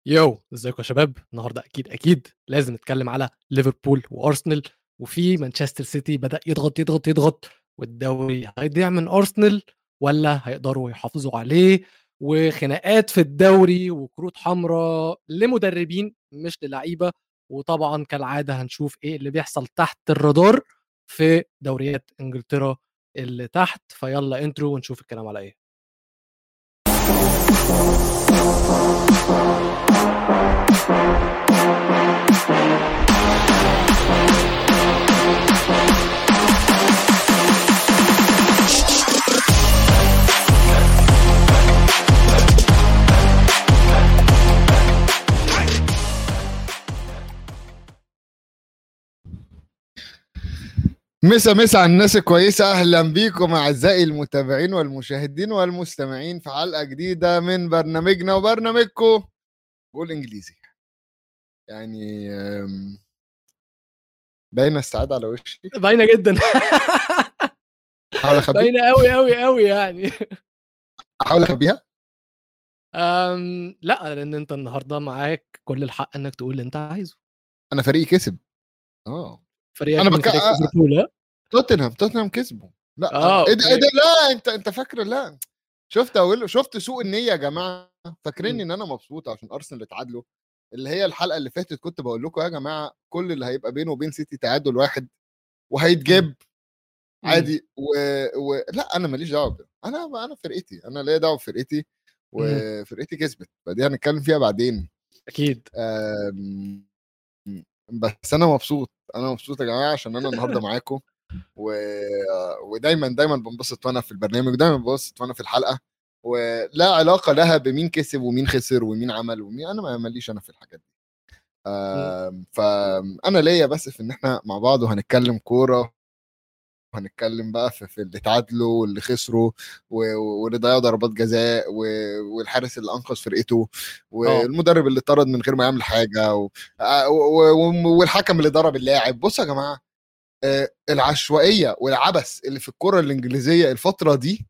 يو ازيكم يا شباب النهارده اكيد اكيد لازم نتكلم على ليفربول وارسنال وفي مانشستر سيتي بدا يضغط يضغط يضغط والدوري هيضيع من ارسنال ولا هيقدروا يحافظوا عليه وخناقات في الدوري وكروت حمراء لمدربين مش للعيبه وطبعا كالعاده هنشوف ايه اللي بيحصل تحت الرادار في دوريات انجلترا اللي تحت فيلا انترو ونشوف الكلام على ايه مسا مسا على الناس الكويسة أهلا بيكم أعزائي المتابعين والمشاهدين والمستمعين في حلقة جديدة من برنامجنا وبرنامجكم قول إنجليزي يعني أم، باينة السعادة على وشي باينه جدا أحاول أخبيها باينه قوي قوي قوي يعني أحاول أخبيها أم لا لان انت النهارده معاك كل الحق انك تقول اللي انت عايزه أنا فريقي كسب أه فريقك أنا من بك- فريق ليفربول ها؟ توتنهام توتنهام كسبوا لا آه، إيه ده إيه أوكي. ده لا أنت أنت فاكر لا شفت أقول شفت سوء النية يا جماعة فاكرين مم. إن أنا مبسوط عشان أرسنال اتعادلوا اللي هي الحلقة اللي فاتت كنت بقول لكم يا جماعة كل اللي هيبقى بينه وبين سيتي تعادل واحد وهيتجاب مم. عادي و... و... لا انا ماليش دعوه بده انا انا فرقتي انا ليا دعوه بفرقتي وفرقتي كسبت فدي هنتكلم فيها بعدين اكيد أم... بس انا مبسوط انا مبسوط يا جماعه عشان انا النهارده معاكم و... ودايما دايما بنبسط وانا في البرنامج ودايما بنبسط وانا في الحلقه ولا علاقه لها بمين كسب ومين خسر ومين عمل ومين انا ما ماليش انا في الحاجات دي أم... فانا ليا بس في ان احنا مع بعض وهنتكلم كوره وهنتكلم بقى في, في اللي تعادلوا واللي خسروا و- و- واللي ضيعوا ضربات جزاء و- والحارس اللي انقذ فرقته والمدرب اللي طرد من غير ما يعمل حاجه و... آه، و- و- والحكم اللي ضرب اللاعب بصوا يا جماعه آه، العشوائيه والعبث اللي في الكره الانجليزيه الفتره دي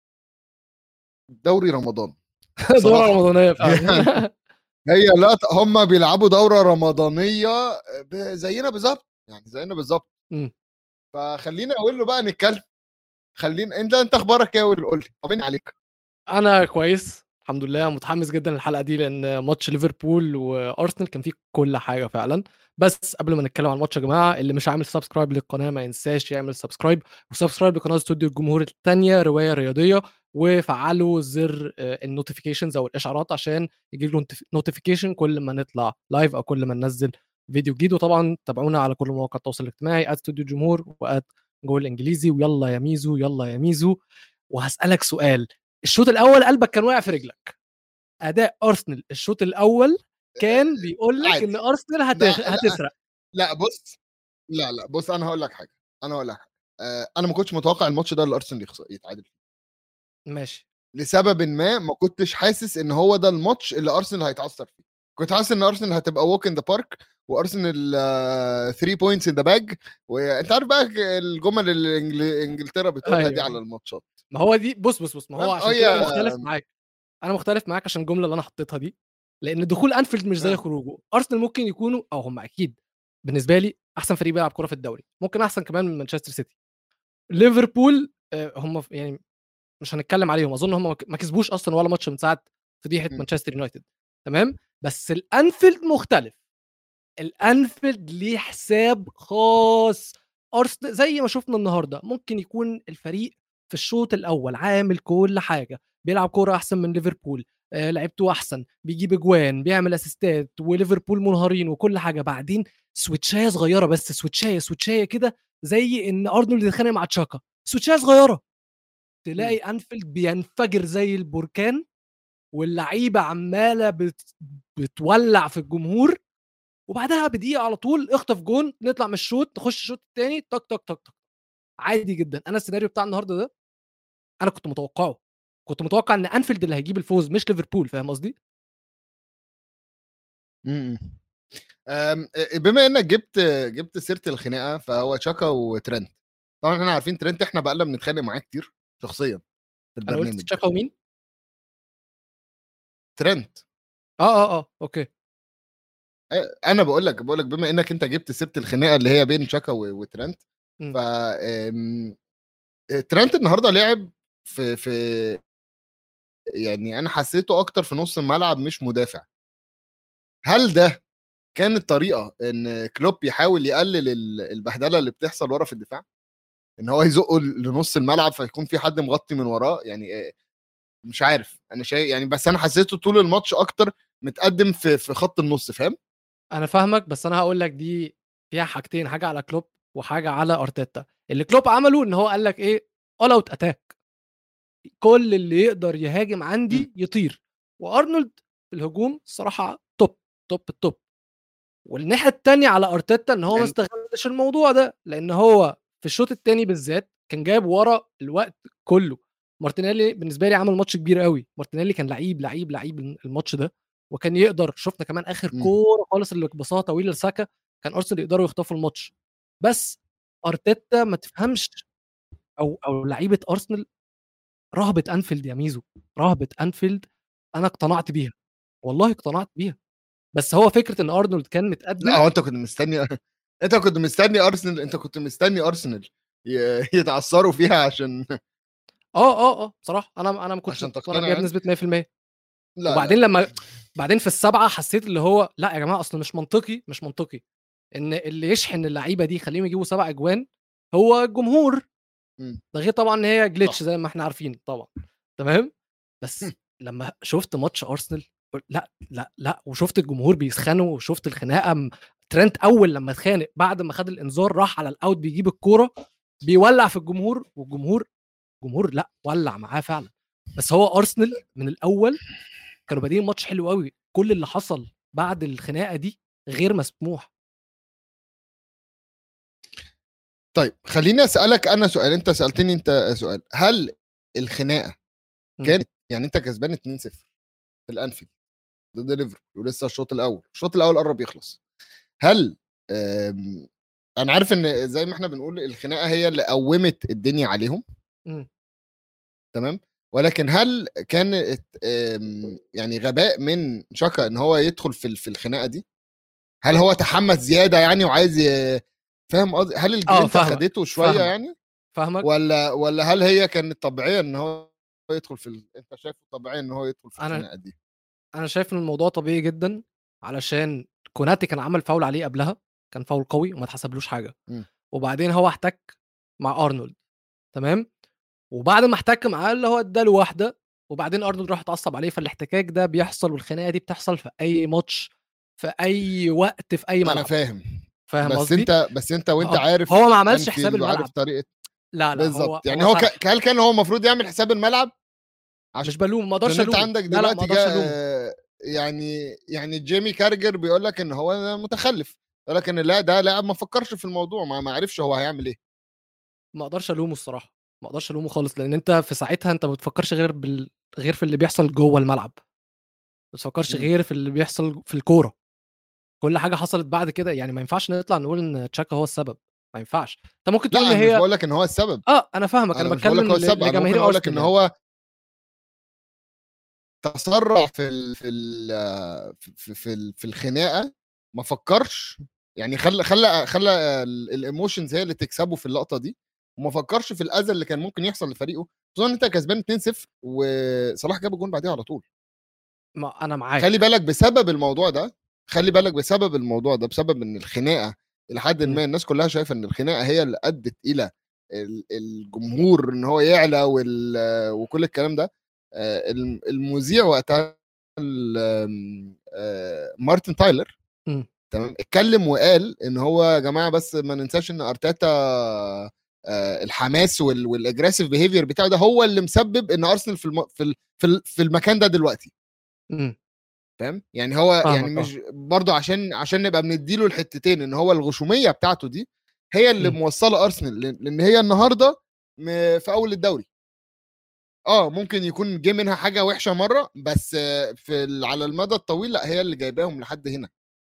دوري رمضان دوره صراحة. رمضانيه فعلا هي لا هم بيلعبوا دوره رمضانيه ب- زينا بالظبط يعني زينا بالظبط مم. فخلينا اقول له بقى نتكلم خلينا انت انت اخبارك ايه قول لي طمني عليك انا كويس الحمد لله متحمس جدا للحلقه دي لان ماتش ليفربول وارسنال كان فيه كل حاجه فعلا بس قبل ما نتكلم عن الماتش يا جماعه اللي مش عامل سبسكرايب للقناه ما ينساش يعمل سبسكرايب وسبسكرايب لقناه استوديو الجمهور الثانيه روايه رياضيه وفعلوا زر النوتيفيكيشنز او الاشعارات عشان يجي له نوتيفيكيشن كل ما نطلع لايف او كل ما ننزل فيديو جديد وطبعا تابعونا على كل مواقع التواصل الاجتماعي استوديو الجمهور وات جول الانجليزي ويلا يا ميزو يلا يا ميزو وهسالك سؤال الشوط الاول قلبك كان واقع في رجلك اداء ارسنال الشوط الاول كان بيقول لك عادي. ان ارسنال هت... لا، لا. هتسرق لا بص لا لا بص انا هقول لك حاجه انا هقول لك حاجه آه انا ما كنتش متوقع الماتش ده اللي ارسنال يخسر يتعادل فيه ماشي لسبب ما ما كنتش حاسس ان هو ده الماتش اللي ارسنال هيتعثر فيه كنت حاسس ان ارسنال هتبقى ووك ان ذا بارك وارسنال 3 بوينتس ان ذا باج وانت عارف بقى الجمل اللي إنجل- انجلترا بتقولها أيوة. دي على الماتشات ما هو دي بص بص بص ما هو فاهم؟ عشان آه كده يا- انا مختلف معاك انا مختلف معاك عشان الجمله اللي انا حطيتها دي لان دخول انفيلد مش زي آه. خروجه ارسنال ممكن يكونوا او هم اكيد بالنسبه لي احسن فريق بيلعب كوره في الدوري ممكن احسن كمان من مانشستر سيتي ليفربول آه، هم في- يعني مش هنتكلم عليهم اظن هم ما كسبوش اصلا ولا ماتش من ساعه فضيحه م. مانشستر يونايتد تمام بس الانفيلد مختلف الانفيلد ليه حساب خاص ارسنال زي ما شفنا النهارده ممكن يكون الفريق في الشوط الاول عامل كل حاجه بيلعب كوره احسن من ليفربول آه لعبته احسن بيجيب اجوان بيعمل اسيستات وليفربول منهارين وكل حاجه بعدين سويتشايه صغيره بس سويتشايه سويتشايه كده زي ان ارنولد يتخانق مع تشاكا سويتشايه صغيره تلاقي انفيلد بينفجر زي البركان واللعيبه عماله بت... بتولع في الجمهور وبعدها بدقيقه على طول اخطف جون نطلع من الشوط نخش الشوط الثاني تك تك تك تك عادي جدا انا السيناريو بتاع النهارده ده انا كنت متوقعه كنت متوقع ان انفيلد اللي هيجيب الفوز مش ليفربول فاهم قصدي؟ م- م. أم، بما انك جبت جبت سيره الخناقه فهو تشاكا وترنت طبعا احنا عارفين ترنت احنا بقى بنتخانق معاه كتير شخصيا في انا قلت البرنامج تشاكا ومين؟ ترنت اه اه اه اوكي انا بقول لك بقول لك بما انك انت جبت سيره الخناقه اللي هي بين شاكا و- وترنت مم. ف آم، ترنت النهارده لعب في في يعني انا حسيته اكتر في نص الملعب مش مدافع هل ده كانت طريقه ان كلوب يحاول يقلل ال- البهدله اللي بتحصل ورا في الدفاع ان هو يزقه لنص الملعب فيكون في حد مغطي من وراه يعني آه، مش عارف انا شايف يعني بس انا حسيته طول الماتش اكتر متقدم في في خط النص فاهم انا فاهمك بس انا هقول لك دي فيها حاجتين حاجه على كلوب وحاجه على ارتيتا اللي كلوب عمله ان هو قال لك ايه اول اوت اتاك كل اللي يقدر يهاجم عندي يطير وارنولد في الهجوم الصراحه توب توب التوب والناحيه الثانيه على ارتيتا ان هو ما يعني- استغلش الموضوع ده لان هو في الشوط الثاني بالذات كان جايب ورا الوقت كله مارتينيلي بالنسبه لي عمل ماتش كبير قوي مارتينيلي كان لعيب لعيب لعيب الماتش ده وكان يقدر شفنا كمان اخر مم. كوره خالص اللي بساطه طويله لساكا كان ارسنال يقدروا يخطفوا الماتش بس ارتيتا ما تفهمش او او لعيبه ارسنال رهبه انفيلد يا ميزو رهبه انفيلد انا اقتنعت بيها والله اقتنعت بيها بس هو فكره ان ارنولد كان متقدم لا هو انت كنت مستني انت كنت مستني ارسنال انت كنت مستني ارسنال ي- يتعثروا فيها عشان اه اه اه بصراحه انا انا ما كنتش عشان مقتنع تقتنع بيها يعني؟ بنسبه 100% لا وبعدين لا. لما بعدين في السبعه حسيت اللي هو لا يا جماعه اصل مش منطقي مش منطقي ان اللي يشحن اللعيبه دي يخليهم يجيبوا سبع اجوان هو الجمهور مم. ده غير طبعا ان هي جلitch صح. زي ما احنا عارفين طبعا تمام بس لما شفت ماتش ارسنال قلت لا لا لا وشفت الجمهور بيسخنوا وشفت الخناقه م- ترنت اول لما اتخانق بعد ما خد الانذار راح على الاوت بيجيب الكوره بيولع في الجمهور والجمهور جمهور لا ولع معاه فعلا بس هو ارسنال من الاول كانوا بادئين ماتش حلو قوي كل اللي حصل بعد الخناقه دي غير مسموح طيب خليني اسالك انا سؤال انت سالتني انت سؤال هل الخناقه مم. كانت يعني انت كسبان 2-0 في الانفيلد ضد ليفربول ولسه الشوط الاول الشوط الاول قرب يخلص هل آم، انا عارف ان زي ما احنا بنقول الخناقه هي اللي قومت الدنيا عليهم مم. تمام ولكن هل كان آم، يعني غباء من شاكا ان هو يدخل في في الخناقه دي هل هو تحمس زياده يعني وعايز ي... فاهم قصدي هل الجرينتا فاهمك، خدته شويه فاهمك. يعني فاهمك ولا ولا هل هي كانت طبيعيه ان هو يدخل في ال... انت شايفه طبيعي ان هو يدخل في أنا- الخناقه دي انا شايف ان الموضوع طبيعي جدا علشان كوناتي كان عمل فاول عليه قبلها كان فاول قوي وما اتحسبلوش حاجه مم. وبعدين هو احتك مع ارنولد تمام وبعد ما احتك معاه اللي هو اداله واحده وبعدين ارنولد راح اتعصب عليه فالاحتكاك ده بيحصل والخناقه دي بتحصل في اي ماتش في اي وقت في اي انا ملعب فاهم فاهم بس قصدي انت بس انت وانت هو- عارف هو ما عملش أنفيلد حساب وعارف الملعب طريقه لا لا بالظبط يعني هو هو, سرح. ك... هل كان هو المفروض يعمل حساب الملعب مش بلوم ما اقدرش عشان انت الوم عندك لا لا ما دلوقتي اقدرش الوم جاء يعني يعني جيمي كارجر بيقول لك ان هو متخلف ولكن لا ده لاعب ما فكرش في الموضوع ما ما عرفش هو هيعمل ايه ما اقدرش الومه الصراحه ما اقدرش الومه خالص لان انت في ساعتها انت ما بتفكرش غير بال... غير في اللي بيحصل جوه الملعب ما بتفكرش مم. غير في اللي بيحصل في الكوره كل حاجه حصلت بعد كده يعني ما ينفعش نطلع نقول ان تشاكا هو السبب ما ينفعش انت ممكن لا تقول ان انا مش هي بقول لك ان هو السبب اه انا فاهمك انا, انا مش بقول لك بتكلم هو ل- السبب انا ممكن لجماهير اقول لك ان ارسنال يعني. هو تسرع في ال في ال في في, ال في الخناقه ما فكرش يعني خلى خلى خلى الايموشنز هي اللي تكسبه في اللقطه دي وما فكرش في الاذى اللي كان ممكن يحصل لفريقه خصوصا ان انت كسبان 2-0 وصلاح جاب الجون بعديها على طول ما انا معاك خلي بالك بسبب الموضوع ده خلي بالك بسبب الموضوع ده بسبب ان الخناقه الى حد م. ما الناس كلها شايفه ان الخناقه هي اللي ادت الى ال- الجمهور ان هو يعلى وال- وكل الكلام ده آه، الم- المذيع وقتها ال- آم، آه، مارتن تايلر م. تمام اتكلم وقال ان هو يا جماعه بس ما ننساش ان ارتيتا آه، الحماس والاجريسيف بيهيفير بتاعه ده هو اللي مسبب ان ارسنال في الم... في ال- في ال- في المكان ده دلوقتي مم. فاهم يعني هو فاهمك، يعني مش برضه عشان عشان نبقى بنديله الحتتين ان هو الغشوميه بتاعته دي هي اللي م. موصله ارسنال لان لأن هي النهارده م- في اول الدوري اه ممكن يكون جه منها حاجه وحشه مره بس آه، في ال- على المدى الطويل لا هي اللي جايباهم لحد هنا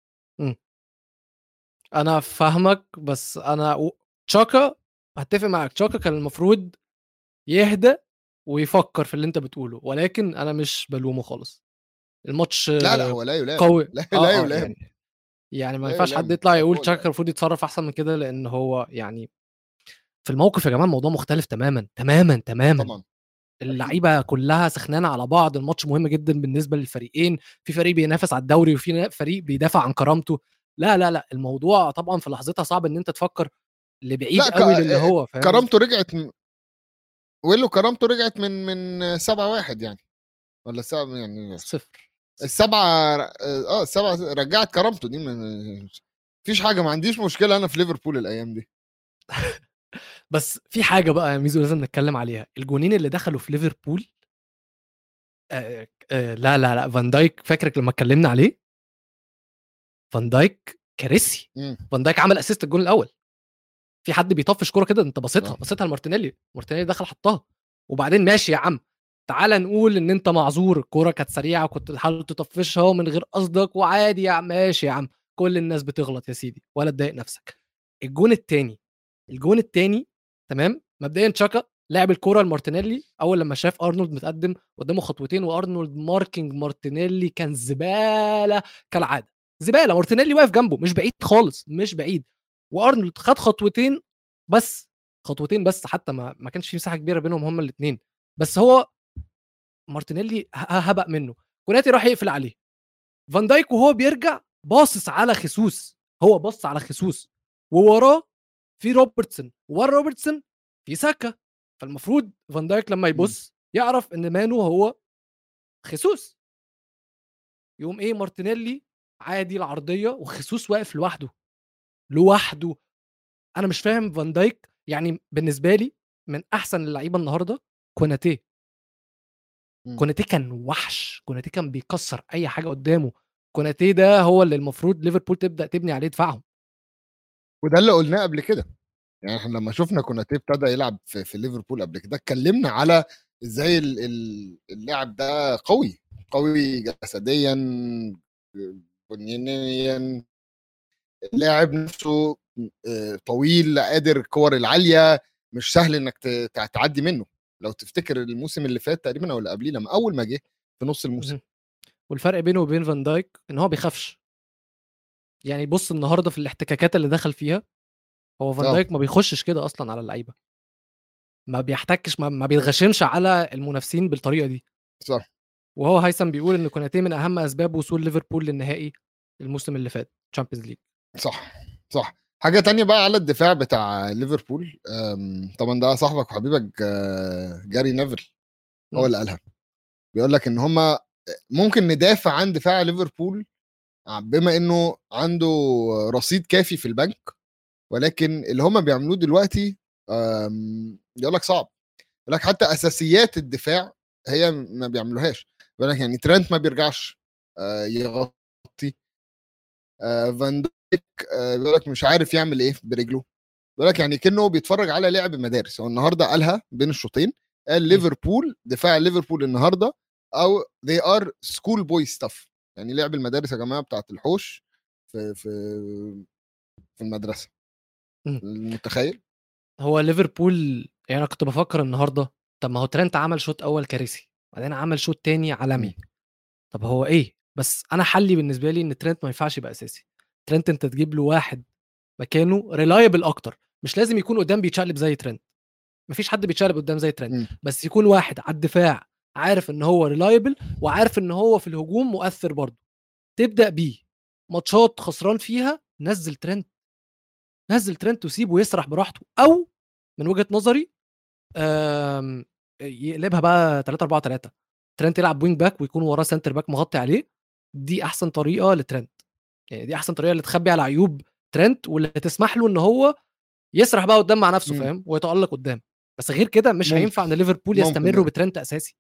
انا فاهمك بس انا و- تشاكا هتفق معاك تشاكا كان المفروض يهدى ويفكر في اللي انت بتقوله ولكن انا مش بلومه خالص الماتش لا لا هو لا يلام قوي لا آه، لا آه، يلام يعني يعني ما لا ينفعش يلام حد يطلع يقول بقول تشاكا لك. المفروض يتصرف احسن من كده لان هو يعني في الموقف يا جماعه الموضوع مختلف تماما تماما تماما طبعا اللعيبه كلها سخنانه على بعض الماتش مهم جدا بالنسبه للفريقين في فريق بينافس على الدوري وفي نا- فريق بيدافع عن كرامته لا لا لا الموضوع طبعا في لحظتها صعب ان انت تفكر لبعيد لا ك- قوي للي هو فاهم كرامته رجعت م... ويلو كرامته رجعت من من 7 1 يعني ولا سبعة يعني صفر السبعة اه السبعة رجعت كرامته دي من مفيش حاجة ما عنديش مشكلة أنا في ليفربول الأيام دي بس في حاجه بقى يا ميزو لازم نتكلم عليها الجونين اللي دخلوا في ليفربول آه آه لا لا لا فان دايك فاكرك لما اتكلمنا عليه فان دايك كارثي مم. فان دايك عمل اسيست الجون الاول في حد بيطفش كوره كده انت بصيتها آه. بصيتها لمارتينيلي مارتينيلي دخل حطها وبعدين ماشي يا عم تعال نقول ان انت معذور الكوره كانت سريعه وكنت بتحاول تطفشها من غير قصدك وعادي يا عم ماشي يا عم كل الناس بتغلط يا سيدي ولا تضايق نفسك الجون الثاني الجون الثاني تمام مبدئيا تشاكا لعب الكوره لمارتينيلي اول لما شاف ارنولد متقدم قدامه خطوتين وارنولد ماركينج مارتينيلي كان زباله كالعاده زباله مارتينيلي واقف جنبه مش بعيد خالص مش بعيد وارنولد خد خطوتين بس خطوتين بس حتى ما ما كانش في مساحه كبيره بينهم هما الاثنين بس هو مارتينيلي ه- هبق منه كوناتي راح يقفل عليه فان دايك وهو بيرجع باصص على خيسوس هو بص على خيسوس ووراه في روبرتسون ورا روبرتسون في ساكا فالمفروض فان دايك لما يبص يعرف ان مانو هو خيسوس يقوم ايه مارتينيلي عادي العرضيه وخيسوس واقف لوحده لوحده انا مش فاهم فان دايك يعني بالنسبه لي من احسن اللعيبه النهارده كوناتيه مم. كوناتيه كان وحش كوناتيه كان بيكسر اي حاجه قدامه كوناتيه ده هو اللي المفروض ليفربول تبدا تبني عليه دفاعهم وده اللي قلناه قبل كده يعني احنا لما شفنا كوناتي ابتدى يلعب في, في ليفربول قبل كده اتكلمنا على ازاي ال- ال- اللاعب ده قوي قوي جسديا بنيانيا اللاعب نفسه آه، طويل قادر الكور العاليه مش سهل انك ت- تع- تعدي منه لو تفتكر الموسم اللي فات تقريبا او اللي قبليه لما اول ما جه في نص الموسم مهم. والفرق بينه وبين فان دايك ان هو بيخافش يعني بص النهارده في الاحتكاكات اللي دخل فيها هو فان آه. دايك ما بيخشش كده اصلا على اللعيبه ما بيحتكش ما, ما بيتغشمش على المنافسين بالطريقه دي صح وهو هيثم بيقول ان كوناتيه من اهم اسباب وصول ليفربول للنهائي الموسم اللي فات تشامبيونز ليج صح صح حاجه تانية بقى على الدفاع بتاع ليفربول أم، طبعا ده صاحبك وحبيبك آه، جاري نيفل هو مم. اللي قالها بيقول لك ان هما ممكن ندافع عن دفاع ليفربول بما انه عنده رصيد كافي في البنك ولكن اللي هما بيعملوه دلوقتي أم، يقول لك صعب يقول لك حتى اساسيات الدفاع هي ما بيعملوهاش بيقول لك يعني ترنت ما بيرجعش آه، يغطي آه، فان دايك آه، بيقول لك مش عارف يعمل ايه برجله بيقول لك يعني كانه بيتفرج على لعب مدارس هو النهارده قالها بين الشوطين قال ليفربول دفاع ليفربول النهارده او they are school boy stuff يعني لعب المدارس يا جماعه بتاعت الحوش في في في المدرسه مم. متخيل هو ليفربول يعني انا كنت بفكر النهارده طب ما هو ترنت عمل شوط اول كارثي بعدين عمل شوط تاني عالمي طب هو ايه بس انا حلي بالنسبه لي ان ترنت ما ينفعش يبقى اساسي ترنت انت تجيب له واحد مكانه ريلايبل اكتر مش لازم يكون قدام بيتشقلب زي ترنت مفيش حد بيتشقلب قدام زي ترنت مم. بس يكون واحد على الدفاع عارف ان هو ريلايبل وعارف ان هو في الهجوم مؤثر برضه تبدا بيه ماتشات خسران فيها نزل ترنت نزل ترنت وسيبه يسرح براحته او من وجهه نظري آم، يقلبها بقى 3 4 3 ترنت يلعب وينج باك ويكون وراه سنتر باك مغطي عليه دي احسن طريقه لترنت يعني دي احسن طريقه اللي تخبي على عيوب ترنت واللي تسمح له ان هو يسرح بقى قدام مع نفسه مم. فاهم ويتالق قدام بس غير كده مش ممكن. هينفع ان ليفربول ممكن يستمروا ده. بترنت اساسي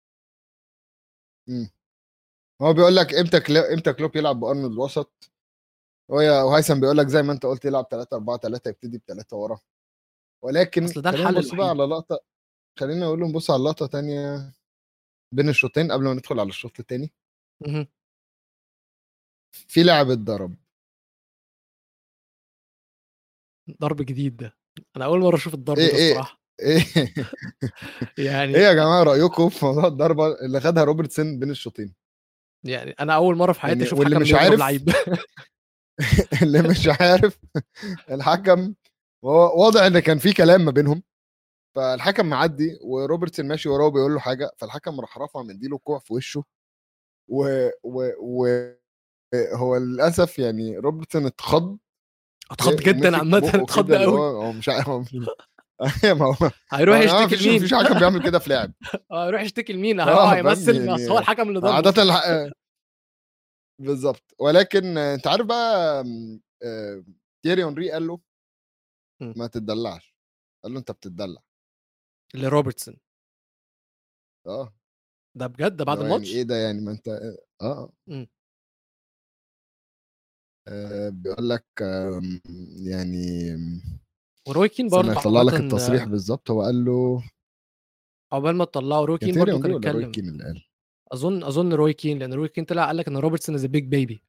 هو بيقول لك امتى كلو... امتى كلوب يلعب بارنولد وسط وهي وهيثم بيقول لك زي ما انت قلت يلعب 3 4 3 يبتدي بثلاثه ورا ولكن أصل ده خلينا الحل نبص بقى الوحيد. على لقطه خلينا نقول لهم بص على لقطه تانية بين الشوطين قبل ما ندخل على الشوط الثاني مهم. في لاعب اتضرب ضرب جديد ده انا اول مره اشوف الضرب إيه ده إيه؟ الصراحه ايه يعني ايه يا جماعه رايكم في موضوع الضربه اللي خدها روبرتسون بين الشوطين يعني انا اول مره في حياتي يعني اشوف واللي حكم مش بيضرب عارف لعيب اللي مش عارف الحكم هو واضح ان كان في كلام ما بينهم فالحكم معدي وروبرتسون ماشي وراه بيقول له حاجه فالحكم راح رافع منديله كوع في وشه و, و, و هو للاسف يعني روبرتسون اتخض اتخض جدا ومسك عامه بقه اتخض كده اللي قوي هو هو مش عارف هو مش أيوة، ما هو هيروح ما يشتكي فيش لمين مفيش حكم بيعمل كده في لاعب اه هيروح يشتكي لمين اه هيروح فاهم هيمثل يعني بس هو الحكم اللي ضربه عادة الح... بالظبط ولكن انت عارف بقى آه، تيري اونري قال له م. ما تتدلعش قال له انت بتتدلع لروبرتسون اه ده بجد ده بعد اللي هو يعني الماتش ايه ده يعني ما انت اه آه. م. آه، بيقول لك آم، يعني وروي كين استنى برضه اطلع لك عامة التصريح بالظبط هو قال له عقبال ما تطلعوا روي كان كين تيري برضه كان اونري ولا روي اتكلم كين اللي قال اظن اظن روي كين لان روي كين طلع قال لك ان روبرتسون از بيج بيبي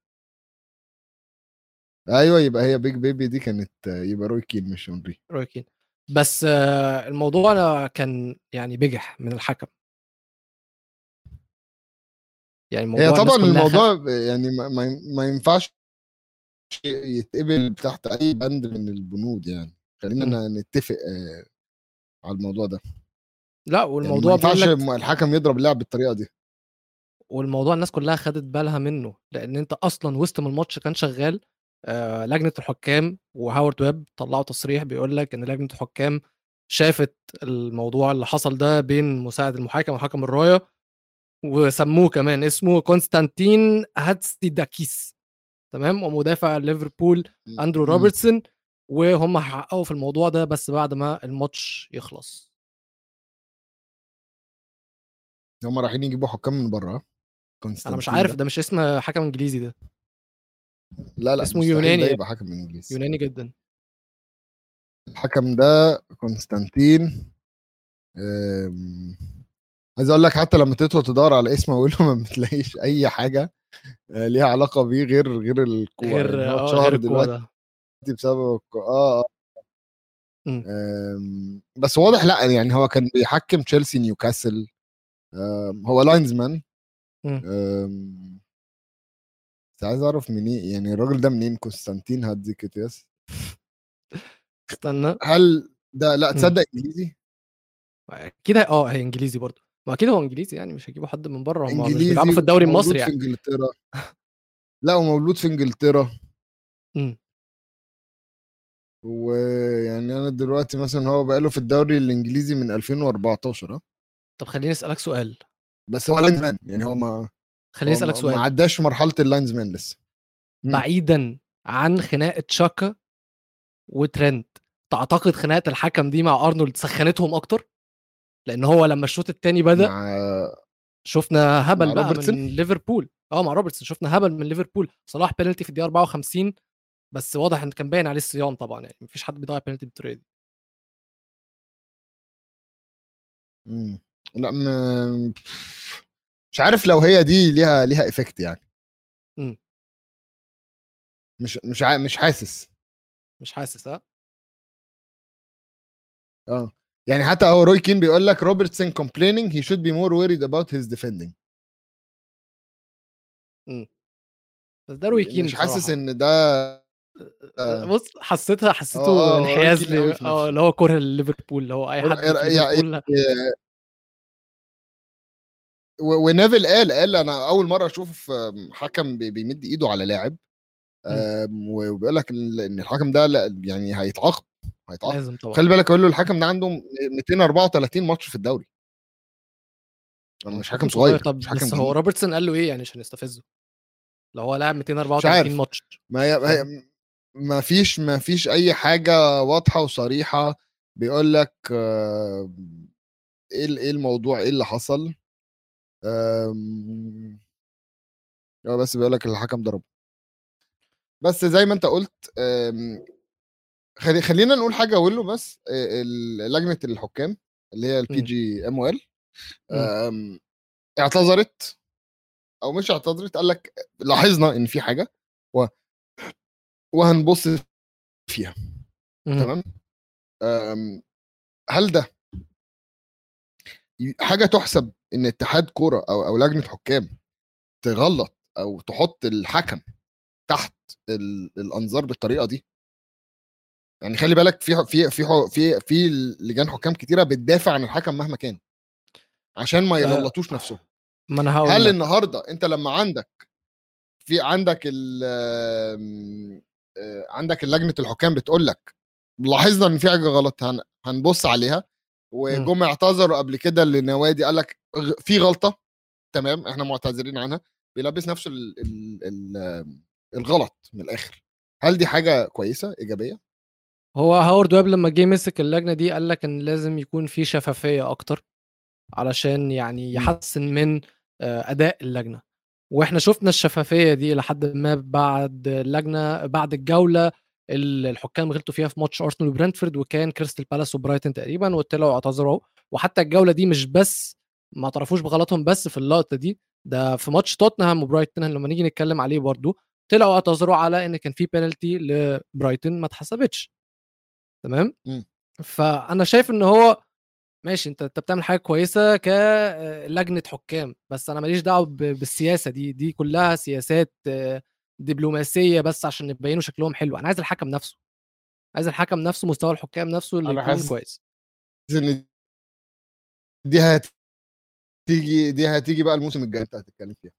ايوه يبقى هي بيج بيبي دي كانت آه، يبقى روي كين مش اونري روي كين بس آه، الموضوع أنا كان يعني بجح من الحكم يعني الموضوع هي الناس طبعا كلها خ... الموضوع يعني ما, ما- ما ينفعش يتقبل تحت اي بند من البنود يعني خلينا م. ن- نتفق آه، على الموضوع ده لا يعني ما والموضوع بيقول ينفعش لك م- الحكم يضرب اللاعب بالطريقه دي والموضوع الناس كلها خدت بالها منه لان انت اصلا وسط ما الماتش كان شغال آه، لجنه الحكام وهاورد ويب طلعوا تصريح بيقول لك ان لجنه الحكام شافت الموضوع اللي حصل ده بين مساعد المحاكم وحكم الرايه وسموه كمان اسمه كونستانتين هاتسيداكيس تمام ومدافع ليفربول اندرو مم. روبرتسون وهم هيحققوا في الموضوع ده بس بعد ما الماتش يخلص هم رايحين يجيبوا حكام من بره انا مش كونستانتين عارف ده. ده مش اسم حكم انجليزي ده لا لا اسمه مستحيل يوناني. ده يبقى حكم انجليزي يوناني جدا الحكم ده كونستانتين أم، عايز اقول لك حتى لما تدخل تدور على اسمه اقول له ما بتلاقيش اي حاجه آه، ليها علاقه بيه غير غير الكوره غير يعني هو اه اتشهر غير الكوره دلوقتي ده بسبب الكو- اه اه مم. أم، بس واضح لا يعني هو كان بيحكم تشيلسي نيوكاسل أم، هو لاينزمان مم. أم، بس عايز اعرف منين يعني الراجل ده منين كونستانتين هاتزيكيتياس استنى هل ده لا مم. تصدق انجليزي اكيد هي- اه هي انجليزي برضه ما اكيد هو انجليزي يعني مش هيجيبوا حد من بره هم مش انجليزي بيلعبوا في الدوري ومولود المصري في يعني انجلترا لا ومولود في انجلترا مم. ويعني انا دلوقتي مثلا هو بقاله في الدوري الانجليزي من 2014 اه طب خليني اسالك سؤال بس هو لاينز مان يعني هو ما خليني هو اسالك ما- سؤال ما عداش مرحله اللاينز مان لسه مم. بعيدا عن خناقه شاكا وترند تعتقد خناقه الحكم دي مع ارنولد سخنتهم اكتر لان هو لما الشوط الثاني بدا مع شفنا هبل مع بقى روبرتسون؟ من ليفربول اه مع روبرتسون شفنا هبل من ليفربول صلاح بينالتي في الدقيقه 54 بس واضح ان كان باين عليه الصيام طبعا يعني مفيش حد بيضيع بينالتي بالطريقه دي مم. لا م... مش عارف لو هي دي ليها ليها افكت يعني مم. مش مش ع... مش حاسس مش حاسس ها اه يعني حتى هو روي كين بيقول لك روبرتسون complaining he should be more worried about his defending بس ده روي كين مش حاسس بصراحة. ان ده آه. بص حسيتها حسيته آه، آه، انحياز روي كين قوي ل... في اه نفسه. اللي هو كره ليفربول اللي هو اي حد في يعني- ليفربول و- ونيفل قال قال انا اول مره اشوف آم، حكم بي- بيمد ايده على لاعب آم، وبيقول لك ال- ان الحكم ده لا يعني هيتعاقب هيتعاقب لازم طبعا خلي بالك اقول له الحكم ده عنده 234 ماتش في الدوري مش حكم صغير طب مش حكم بس هو جديد. روبرتسون قال له ايه يعني عشان يستفزه لو هو لاعب عارف. 234 ماتش ما هي ما, هي ما فيش ما فيش اي حاجه واضحه وصريحه بيقول لك آه، ايه ال- ايه الموضوع ايه اللي حصل آم، هو بس بيقول لك الحكم ضربه بس زي ما انت قلت آم، خلي خلينا نقول حاجه اقول له بس آه، ال- لجنه الحكام اللي هي البي مم. جي ام او ال مم. اعتذرت او مش اعتذرت قال لك لاحظنا ان في حاجه و وهنبص فيها مم. تمام أم، هل ده ي- حاجه تحسب ان اتحاد كوره او او لجنه حكام تغلط او تحط الحكم تحت ال- الانظار بالطريقه دي يعني خلي بالك في في في في في لجان حكام كتيره بتدافع عن الحكم مهما كان عشان ما آه، يغلطوش نفسهم ما انا هقول هل لك. النهارده انت لما عندك في عندك ال آم، آه، عندك لجنه الحكام بتقول لك لاحظنا ان في حاجه غلط هن هنبص عليها وجم اعتذروا قبل كده لنوادي قال لك غ- في غلطه تمام احنا معتذرين عنها بيلبس نفسه ال ال ال آم، الغلط من الاخر هل دي حاجه كويسه ايجابيه هو هاورد ويب لما جه مسك اللجنه دي قال لك ان لازم يكون في شفافيه اكتر علشان يعني مم. يحسن من آه، اداء اللجنه واحنا شفنا الشفافيه دي لحد ما بعد اللجنه بعد الجوله اللي الحكام غلطوا فيها في ماتش ارسنال وبرنتفورد وكان كريستال بالاس وبرايتن تقريبا وطلعوا اعتذروا وحتى الجوله دي مش بس ما اعترفوش بغلطهم بس في اللقطه دي ده في ماتش توتنهام وبرايتن لما نيجي نتكلم عليه برضو طلعوا اعتذروا على ان كان في بينالتي لبرايتن ما اتحسبتش تمام مم. فانا شايف ان هو ماشي انت انت بتعمل حاجه كويسه كلجنه حكام بس انا ماليش دعوه ب- بالسياسه دي دي كلها سياسات آه، دبلوماسيه بس عشان يبينوا شكلهم حلو انا عايز الحكم نفسه عايز الحكم نفسه مستوى الحكام نفسه اللي أنا يكون حاسس- كويس ان دي هتيجي دي هتيجي بقى الموسم الجاي انت هتتكلم فيها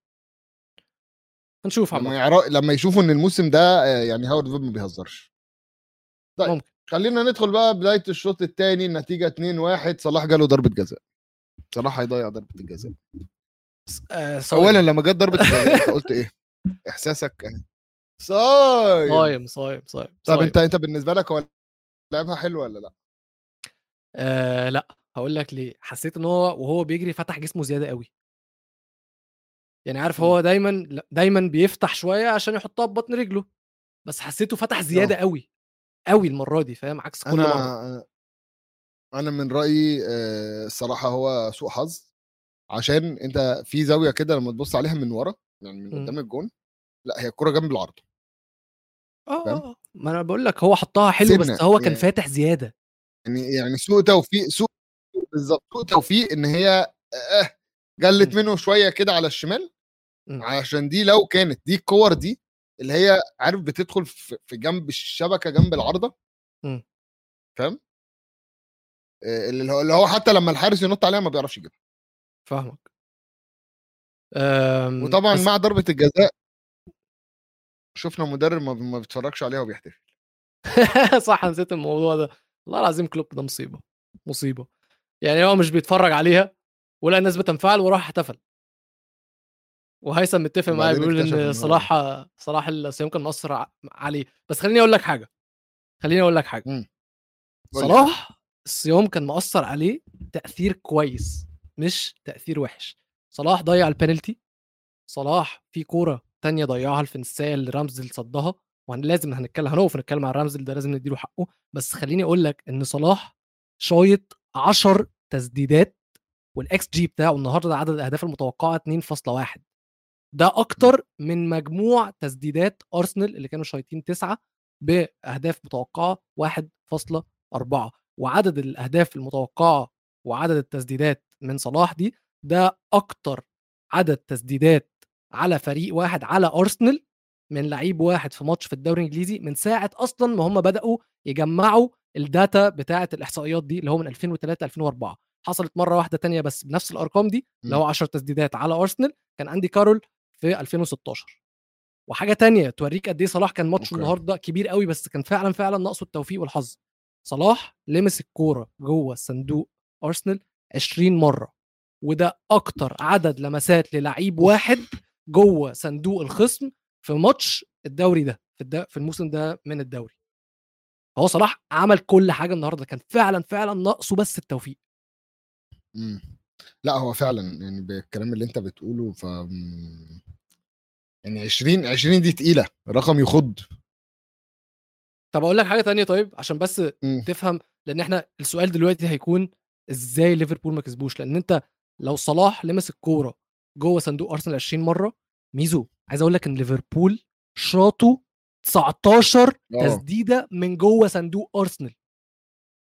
هنشوف لما عامه يعرف لما يشوفوا ان الموسم ده آه، يعني هاورد فيب ما بيهزرش طيب. ممكن خلينا ندخل بقى بدايه الشوط الثاني النتيجه 2-1 صلاح جاله ضربه جزاء صلاح هيضيع ضربه الجزاء آه، صايم. اولا لما جت ضربه الجزاء انت قلت ايه احساسك إيه؟ صايم صايم صايم صايم طب صايم. انت انت بالنسبه لك هو لعبها حلو ولا لا آه لا هقول لك ليه حسيت ان هو وهو بيجري فتح جسمه زياده قوي يعني عارف مم. هو دايما لا، دايما بيفتح شويه عشان يحطها ببطن رجله بس حسيته فتح زياده قوي قوي المره دي فاهم عكس كل مره انا انا من رايي آه، الصراحه هو سوء حظ عشان انت في زاويه كده لما تبص عليها من ورا يعني من مم. قدام الجون لا هي الكره جنب العرض اه فاهم؟ آه، ما انا بقول لك هو حطها حلو بس سنة، هو كان يعني- فاتح زياده يعني يعني سوء توفيق سوء بالظبط سوء توفيق ان هي آه جلت مم. منه شويه كده على الشمال مم. عشان دي لو كانت دي الكور دي اللي هي عارف بتدخل في في جنب الشبكه جنب العارضه مم. فاهم آه، اللي هو اللي هو حتى لما الحارس ينط عليها ما بيعرفش يجيبها فاهمك أم، وطبعا بس مع ضربه الجزاء شفنا مدرب ما ما بيتفرجش عليها وبيحتفل صح نسيت الموضوع ده والله العظيم كلوب ده مصيبه مصيبه يعني هو مش بيتفرج عليها ولا الناس بتنفعل وراح احتفل وهيثم متفق معايا وبعدين بيقول اكتشف إن ان هو- صلاح صلاح الصيام كان مأثر ع- عليه بس خليني اقول لك حاجه خليني اقول لك حاجه مم. قول لي. صلاح الصيام كان مأثر عليه تأثير كويس مش تأثير وحش صلاح ضيع البنالتي صلاح في كورة تانية ضيعها الفنسية اللي رامزل صدها ولازم هنتكلم هنقف نتكلم عن رامزل ده لازم نديله حقه بس خليني اقول لك ان صلاح شايط 10 تسديدات والاكس جي بتاعه النهارده عدد الاهداف المتوقعه 2.1 ده اكتر من مجموع تسديدات ارسنال اللي كانوا شايطين تسعه باهداف متوقعه 1.4 وعدد الاهداف المتوقعه وعدد التسديدات من صلاح دي ده اكتر عدد تسديدات على فريق واحد على ارسنال من لعيب واحد في ماتش في الدوري الانجليزي من ساعه اصلا ما هم بداوا يجمعوا الداتا بتاعه الاحصائيات دي اللي هو من 2003 2004 حصلت مره واحده تانية بس بنفس الارقام دي اللي هو 10 تسديدات على ارسنال كان اندي كارول في 2016 وحاجه تانية توريك قد ايه صلاح كان ماتش أوكي. النهارده كبير قوي بس كان فعلا فعلا ناقصه التوفيق والحظ صلاح لمس الكوره جوه صندوق ارسنال 20 مره وده اكتر عدد لمسات للعيب واحد جوه صندوق الخصم في ماتش الدوري ده في, الد... في الموسم ده من الدوري هو صلاح عمل كل حاجه النهارده كان فعلا فعلا ناقصه بس التوفيق مم. لا هو فعلا يعني بالكلام اللي انت بتقوله ف مم. يعني 20 20 دي تقيله رقم يخض طب اقول لك حاجه تانية طيب عشان بس مم. تفهم لان احنا السؤال دلوقتي هيكون ازاي ليفربول ما كسبوش لان انت لو صلاح لمس الكوره جوه صندوق ارسنال 20 مره ميزو عايز اقول لك ان ليفربول شاطوا 19 آه. تسديده من جوه صندوق ارسنال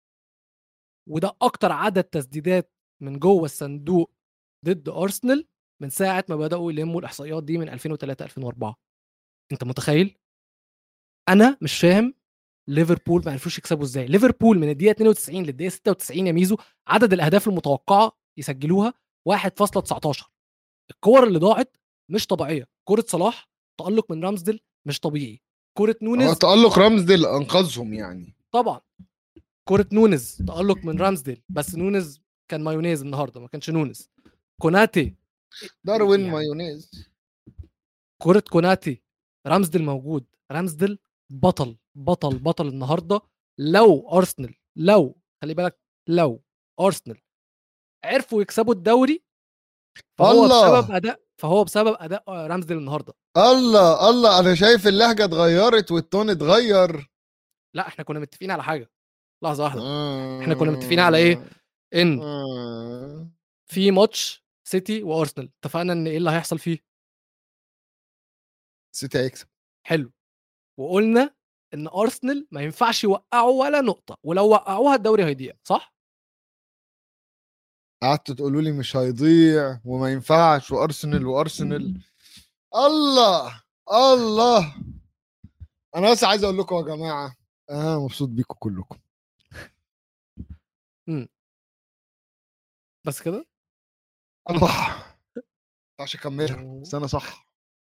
وده اكتر عدد تسديدات من جوه الصندوق ضد ارسنال من ساعه ما بداوا يلموا الاحصائيات دي من 2003 2004 انت متخيل انا مش فاهم ليفربول ما عرفوش يكسبوا ازاي ليفربول من الدقيقه 92 للدقيقه 96 يا ميزو عدد الاهداف المتوقعه يسجلوها 1.19 الكور اللي ضاعت مش طبيعيه كره صلاح تالق من رامزديل مش طبيعي كره هو نونز تألق رامزديل انقذهم يعني طبعا كره نونز تالق من رامزديل بس نونز كان مايونيز النهارده ما كانش نونز كوناتي داروين يعني مايونيز كره كوناتي رامزديل موجود رامزديل بطل بطل بطل النهارده لو ارسنال لو خلي بالك لو ارسنال عرفوا يكسبوا الدوري فهو الله. بسبب اداء فهو بسبب اداء رامزديل النهارده الله الله انا شايف اللهجه اتغيرت والتون اتغير لا احنا كنا متفقين على حاجه لحظه واحده إحنا كنا متفقين على إيه؟ ان آه. في ماتش سيتي وارسنال اتفقنا ان ايه اللي هيحصل فيه سيتي هيكسب حلو وقلنا ان ارسنال ما ينفعش يوقعوا ولا نقطه ولو وقعوها الدوري هيضيع صح قعدتوا تقولوا لي مش هيضيع وما ينفعش وارسنال وارسنال الله الله انا بس عايز اقول لكم يا جماعه انا مبسوط بيكم كلكم بس كده الله ما ينفعش اكملها بس انا صح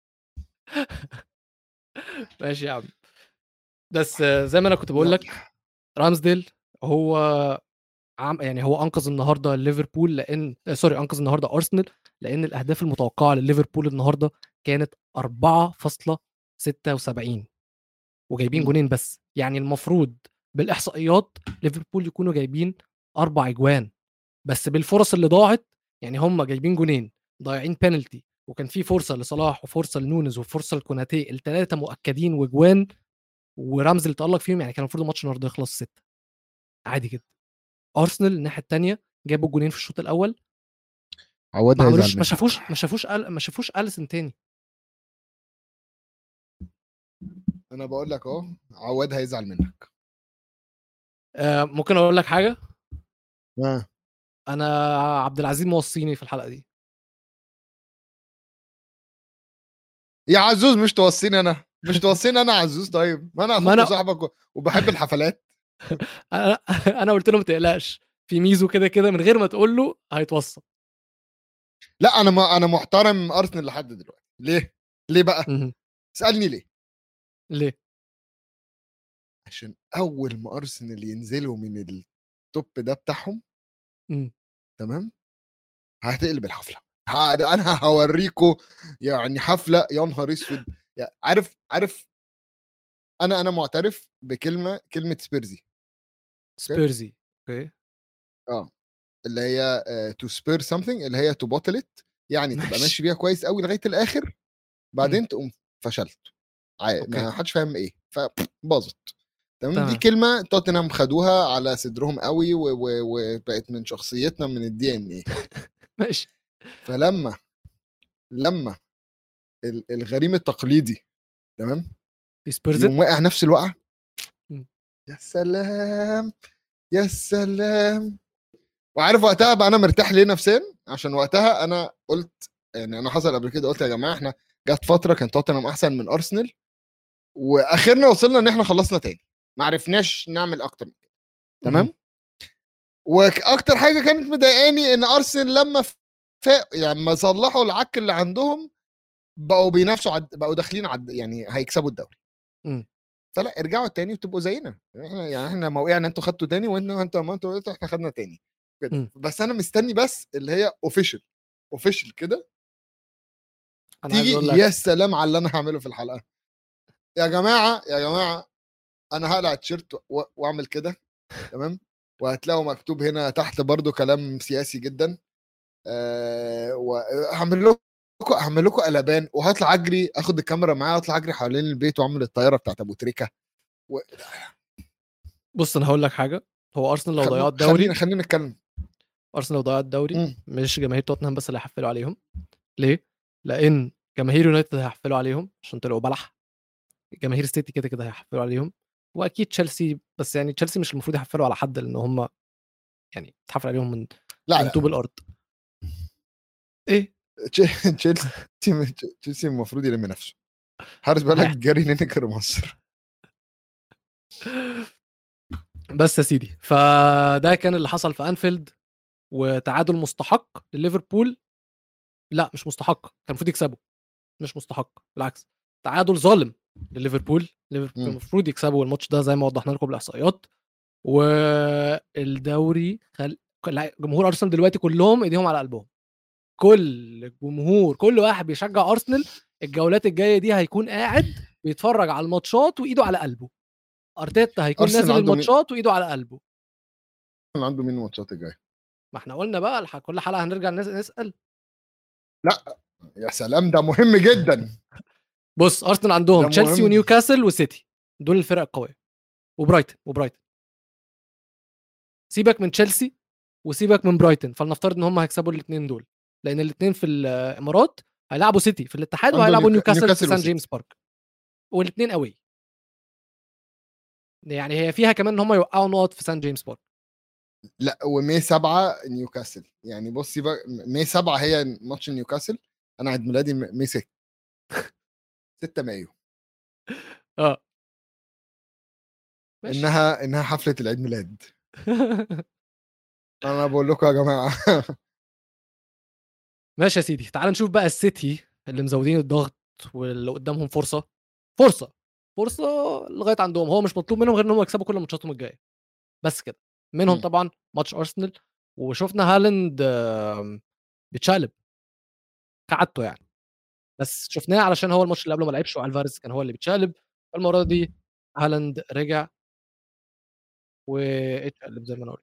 ماشي يا عم بس آه، زي ما انا كنت بقول لك رامزديل هو عم يعني هو انقذ النهارده ليفربول لان آه، سوري انقذ النهارده ارسنال لان الاهداف المتوقعه لليفربول النهارده كانت 4.76 وجايبين مم. جونين بس يعني المفروض بالاحصائيات ليفربول يكونوا جايبين اربع اجوان بس بالفرص اللي ضاعت يعني هم جايبين جونين ضايعين بينالتي وكان في فرصه لصلاح وفرصه لنونز وفرصه لكوناتي الثلاثه مؤكدين وجوان ورمز اللي تالق فيهم يعني كان المفروض الماتش النهارده يخلص ستة عادي جدا ارسنال الناحيه الثانيه جابوا جونين في الشوط الاول عواد ما عملوش هيزعل ما منك. شافوش ما شافوش أل- ما شافوش اليسون تاني انا بقول لك اهو عواد هيزعل منك آه ممكن اقول لك حاجه آه. انا عبد العزيز موصيني في الحلقه دي يا عزوز مش توصيني انا مش توصيني انا عزوز طيب ما انا ما اخوك أنا- وصاحبك و- وبحب الحفلات انا انا قلت له ما تقلقش في ميزو كده كده من غير ما تقول له هيتوصل لا انا ما انا محترم ارسنال لحد دلوقتي ليه ليه بقى مهم. اسالني ليه ليه عشان اول ما ارسنال ينزلوا من التوب ده بتاعهم مم. تمام هتقلب الحفله ه- انا هوريكم يعني حفله يا نهار اسود يعني عارف عارف انا انا معترف بكلمه كلمه سبيرزي سبيرزي اوكي اللي هي تو سبير سمثينج اللي هي تو بوتل ات يعني تبقى ماشي. ماشي بيها كويس قوي لغايه الاخر بعدين تقوم فشلت عا- ما أوكي. حدش فاهم ايه فباظت تمام دي تمام. كلمه توتنهام خدوها على صدرهم قوي و- و- وبقت من شخصيتنا من الدي ان ايه ماشي فلما لما ال- الغريم التقليدي تمام في سبيرز يقوم واقع نفس الوقعه مم. يا سلام يا سلام وعارف وقتها بقى انا مرتاح ليه نفسيا عشان وقتها انا قلت يعني انا حصل قبل كده قلت يا جماعه احنا جت فتره كان توتنهام احسن من ارسنال واخرنا وصلنا ان احنا خلصنا تاني ما عرفناش نعمل اكتر من كده تمام واكتر حاجه كانت مضايقاني ان ارسنال لما فاق يعني لما صلحوا العك اللي عندهم بقوا بينافسوا عد... بقوا داخلين عد... يعني هيكسبوا الدوري مم. فلا ارجعوا تاني وتبقوا زينا احنا يعني احنا لما وقعنا انتوا خدتوا تاني وانتوا انتوا ما انتوا وقعتوا، احنا خدنا تاني كده مم. بس انا مستني بس اللي هي اوفيشال اوفيشال كده انا عايز تيجي اقول لك يا سلام على اللي انا هعمله في الحلقه يا جماعه يا جماعه انا هقلع التيشيرت و- واعمل كده تمام وهتلاقوا مكتوب هنا تحت برضو كلام سياسي جدا أه وهعمل لكم هعمل لكم قلبان وهطلع اجري اخد الكاميرا معايا واطلع اجري حوالين البيت واعمل الطياره بتاعت ابو تريكه و... بص انا هقول لك حاجه هو ارسنال لو خل- ضيعوا الدوري خلينا خلينا نتكلم ارسنال لو ضيعوا الدوري مم. مش جماهير توتنهام بس اللي هيحفلوا عليهم ليه؟ لان جماهير يونايتد هيحفلوا عليهم عشان طلعوا بلح جماهير سيتي كده كده هيحفلوا عليهم واكيد تشيلسي بس يعني تشيلسي مش المفروض يحفلوا على حد لان هم يعني تحفل عليهم من لا من لا طوب الارض ايه تشي- تشيلسي تشيلسي المفروض يلم نفسه حارس بالك جاري لينكر مصر بس يا سيدي فده كان اللي حصل في انفيلد وتعادل مستحق لليفربول لا مش مستحق كان المفروض يكسبوا مش مستحق بالعكس تعادل ظالم لليفربول ليفربول مم. المفروض يكسبوا الماتش ده زي ما وضحنا لكم بالاحصائيات والدوري خل... لا، جمهور ارسنال دلوقتي كلهم ايديهم على قلبهم كل الجمهور كل واحد بيشجع ارسنال الجولات الجايه دي هيكون قاعد بيتفرج على الماتشات وايده على قلبه ارتيتا هيكون أرسنال نازل عنده مين؟ الماتشات وايده على قلبه عنده مين الماتشات الجايه ما احنا قلنا بقى الح- كل حلقه هنرجع نس- نسال يا سلام ده مهم جدا بص ارسنال عندهم ده تشيلسي مهم. ونيوكاسل وسيتي دول الفرق القويه وبرايتن وبرايتن سيبك من تشيلسي وسيبك من برايتن فلنفترض ان هم هيكسبوا الاثنين دول لان الاثنين في الامارات هيلعبوا سيتي في الاتحاد عنده وهيلعبوا نيوكا- نيوكاسل في نيوكاسل سان وسيتي. جيمس بارك والاثنين قوي يعني هي فيها كمان ان هم يوقعوا نقط في سان جيمس بارك لا ومي 7 نيوكاسل يعني بصي بقى مي 7 هي ماتش نيوكاسل انا عيد ميلادي م- مي 6 6 مايو اه ماشي. انها انها حفله العيد ميلاد انا بقول لكم يا جماعه ماشي يا سيدي تعال نشوف بقى السيتي اللي مزودين الضغط واللي قدامهم فرصه فرصه فرصه لغايه عندهم هو مش مطلوب منهم غير ان هم يكسبوا كل ماتشاتهم الجايه بس كده منهم مم. طبعا ماتش ارسنال وشفنا هالاند آم، بيتشقلب كعادته يعني بس شفناه علشان هو الماتش اللي قبله ما لعبش والفاريز كان هو اللي بيتشقلب المره دي هالاند رجع واتشقلب زي ما انا قلت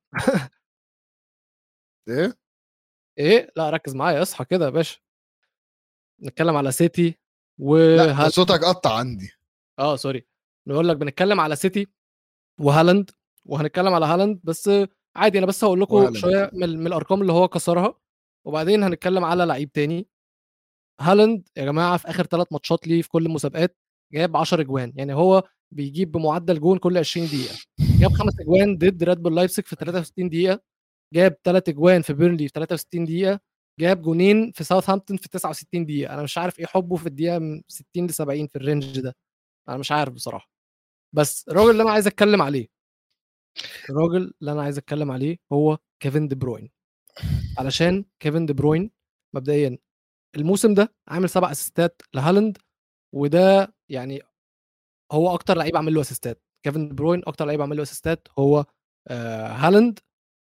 ايه ايه لا ركز معايا اصحى كده يا باشا نتكلم على سيتي لا وهالاند ده صوتك قطع عندي اه سوري بنقول لك بنتكلم على سيتي وهالاند وهنتكلم على هالاند بس عادي انا بس هقول لكم وهالاند. شويه من, من الارقام اللي هو كسرها وبعدين هنتكلم على لعيب تاني هالاند يا جماعه في اخر ثلاث ماتشات ليه في كل المسابقات جاب 10 اجوان يعني هو بيجيب بمعدل جون كل 20 دقيقه جاب خمس اجوان ضد ريد بول لايبسك في 63 دقيقه جاب ثلاث اجوان في بيرنلي في 63 دقيقه جاب جونين في ساوثهامبتون في 69 دقيقه انا مش عارف ايه حبه في الدقيقه من 60 ل 70 في الرينج ده انا مش عارف بصراحه بس الراجل اللي انا عايز اتكلم عليه الراجل اللي انا عايز اتكلم عليه هو كيفن دي بروين علشان كيفن دي بروين مبدئيا الموسم ده عامل سبع اسيستات لهالاند وده يعني هو اكتر لعيب عامل له اسيستات كيفن دي بروين اكتر لعيب عامل له اسيستات هو آه هالاند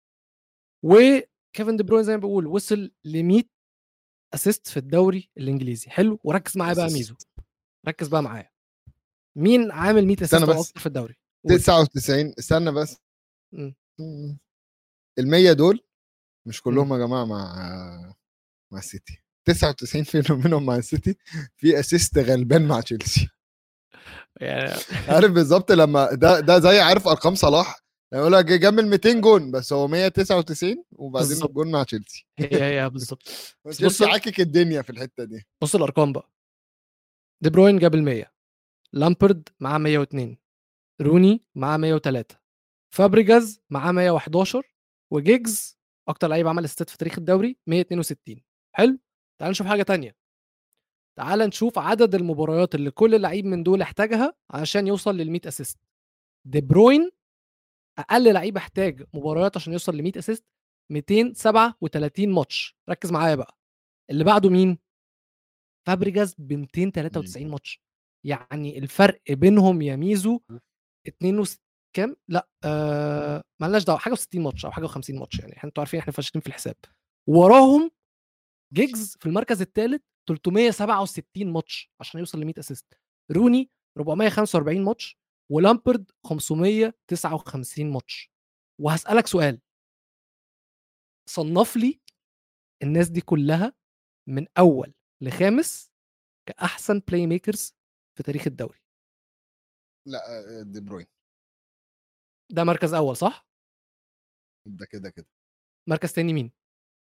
وكيفن دي بروين زي ما بقول وصل ل 100 اسيست في الدوري الانجليزي حلو وركز معايا بقى Assist. ميزو ركز بقى معايا مين عامل 100 اسيست استنى او بس. اكتر في الدوري قول. 99 استنى بس مم. ال 100 دول مش كلهم يا جماعه مع مع السيتي 99 فيهم منهم مع السيتي في اسيست غلبان مع تشيلسي يعني عارف بالظبط لما ده ده زي عارف ارقام صلاح لما يقول لك جمل 200 جون بس هو 199 وبعدين بالظبط. جون مع تشيلسي هي هي بالظبط تشيلسي عاكك الدنيا في الحته دي بص الارقام بقى دي بروين جاب ال 100 لامبرد معاه 102 روني معاه 103 فابريجاز معاه 111 وجيجز اكتر لعيب عمل اسيستات في تاريخ الدوري 162 حلو تعال نشوف حاجه تانية تعال نشوف عدد المباريات اللي كل لعيب من دول احتاجها عشان يوصل لل 100 اسيست دي بروين اقل لعيب احتاج مباريات عشان يوصل ل 100 اسيست 237 ماتش ركز معايا بقى اللي بعده مين فابريجاز ب 293 ماتش يعني الفرق بينهم يا ميزو 62 كام لا آه مالناش دعوه حاجه و60 ماتش او حاجه و50 ماتش يعني احنا انتوا عارفين احنا فاشلين في الحساب وراهم جيجز في المركز الثالث 367 ماتش عشان يوصل ل 100 اسيست روني 445 ماتش ولامبرد 559 ماتش وهسالك سؤال صنف لي الناس دي كلها من اول لخامس كاحسن بلاي ميكرز في تاريخ الدوري لا آه، دي بروين ده مركز اول صح ده كده كده مركز تاني مين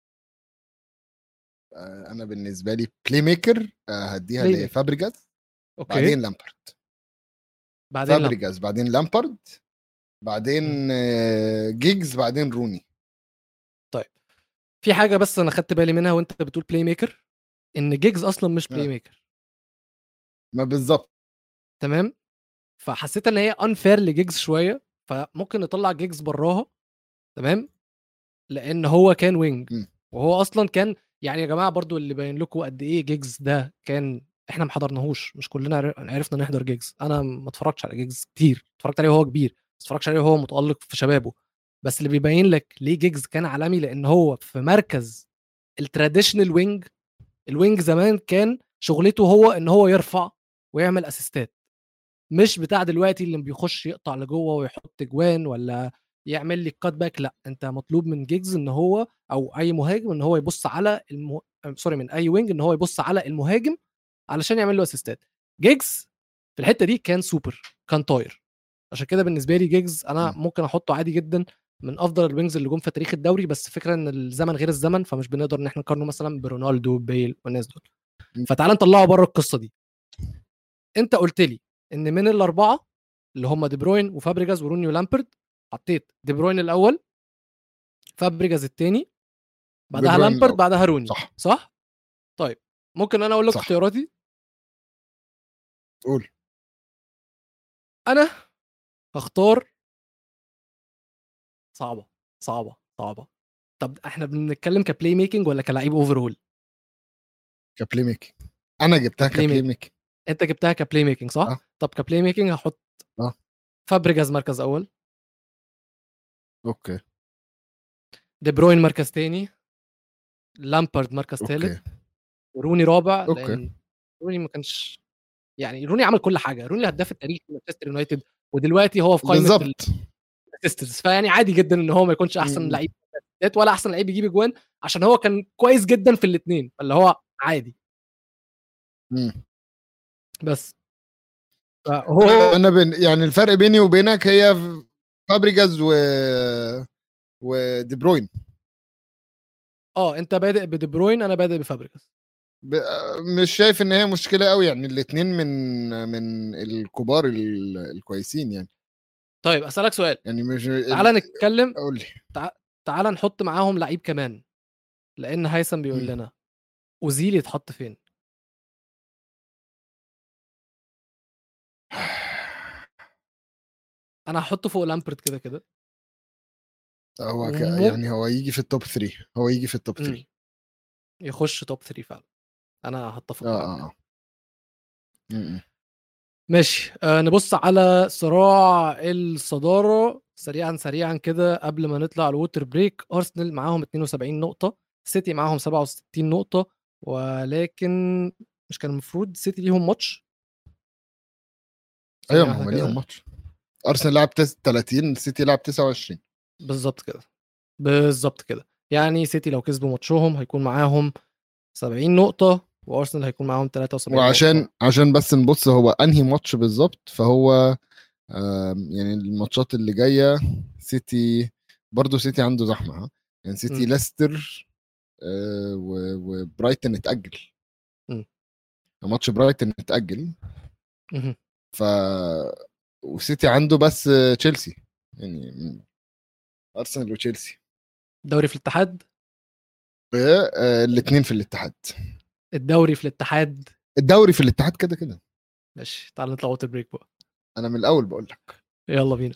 آه، انا بالنسبه لي بلاي ميكر آه، هديها بلاي ميكر. لفابريجاز اوكي بعدين لامبارد بعدين لامبرد. فابريجاز بعدين لامبارد بعدين آه، جيجز بعدين روني في حاجه بس انا خدت بالي منها وانت بتقول بلاي ميكر ان جيجز اصلا مش آه. بلاي ميكر ما بالظبط تمام فحسيت ان هي انفير لجيجز شويه فممكن نطلع جيجز براها تمام لان هو كان وينج م. وهو اصلا كان يعني يا جماعه برضو اللي باين لكم قد ايه جيجز ده كان احنا ما حضرناهوش مش كلنا عر- عرفنا نحضر جيجز انا ما اتفرجتش على جيجز كتير اتفرجت عليه وهو كبير ما اتفرجتش عليه وهو متالق في شبابه بس اللي بيبين لك ليه جيجز كان عالمي لان هو في مركز التراديشنال وينج الوينج زمان كان شغلته هو ان هو يرفع ويعمل اسيستات مش بتاع دلوقتي اللي بيخش يقطع لجوه ويحط جوان ولا يعمل لي كات باك لا انت مطلوب من جيجز ان هو او اي مهاجم ان هو يبص على المه... سوري من اي وينج ان هو يبص على المهاجم علشان يعمل له اسيستات جيجز في الحته دي كان سوبر كان طاير عشان كده بالنسبه لي جيجز انا م. ممكن احطه عادي جدا من افضل الوينجز اللي جم في تاريخ الدوري بس فكره ان الزمن غير الزمن فمش بنقدر ان احنا نقارنه مثلا برونالدو بيل والناس دول م. فتعال نطلعه بره القصه دي انت قلت لي ان من الاربعه اللي هم دي بروين وفابريجاز وروني ولامبرد حطيت دي بروين الاول فابريجاز الثاني بعدها بروين لامبرد الأول. بعدها روني صح صح طيب ممكن انا اقول لك صح. اختياراتي قول انا هختار صعبه صعبه صعبه طب احنا بنتكلم كبلاي ميكنج ولا كلاعب اوفرول كبلاي ميك انا جبتها كبلاي كبلاي ميك. ميك انت جبتها كبلاي ميكنج صح آه. طب كبلاي ميكنج هحط آه. فابريجاز مركز اول اوكي دي بروين مركز تاني لامبرد مركز ثالث اوكي وروني رابع أوكي. لان روني ما كانش يعني روني عمل كل حاجه روني الهداف التاريخي لمانشستر يونايتد ودلوقتي هو في قائمه بالظبط الاسيستنتس فيعني عادي جدا ان هو ما يكونش احسن مم. لعيب في الأسيستات ولا احسن لعيب يجيب اجوان عشان هو كان كويس جدا في الاثنين فاللي هو عادي مم. بس فهو انا بين يعني الفرق بيني وبينك هي فابريجاز و ودي بروين اه انت بادئ بدي بروين انا بادئ بفابريجاز ب... مش شايف ان هي مشكله قوي يعني الاثنين من من الكبار ال... الكويسين يعني طيب اسالك سؤال يعني مش تعالى نتكلم قول لي تعالى نحط معاهم لعيب كمان لان هيثم بيقول مم. لنا اوزيل يتحط فين انا هحطه فوق لامبرد كده كده هو ك... ومم- يعني هو يجي في التوب 3 هو يجي في التوب مم. 3 يخش توب 3 فعلا انا هتفق اه معاك اه اه م- م. ماشي آه نبص على صراع الصداره سريعا سريعا كده قبل ما نطلع على الووتر بريك ارسنال معاهم 72 نقطه سيتي معاهم 67 نقطه ولكن مش كان المفروض سيتي ليهم ماتش ايوه ثانية ما هم واحدة كده. ليهم ماتش ارسنال لعب تس- 30 سيتي لعب 29 بالظبط كده بالظبط كده يعني سيتي لو كسبوا ماتشهم هيكون معاهم 70 نقطه وارسنال هيكون معاهم 73 وعشان نقطة. عشان بس نبص هو انهي ماتش بالظبط فهو آم، يعني الماتشات اللي جايه سيتي برضه سيتي عنده زحمه ها يعني سيتي مم. ليستر آه، و- وبرايتن اتاجل مم. ماتش برايتن اتاجل مهم. ف وسيتي عنده بس آه، تشيلسي يعني م- ارسنال وتشيلسي الدوري في الاتحاد الاثنين في الاتحاد الدوري في الاتحاد الدوري في الاتحاد كده كده ماشي تعال نطلع ووتر بريك بقى انا من الاول بقول لك يلا بينا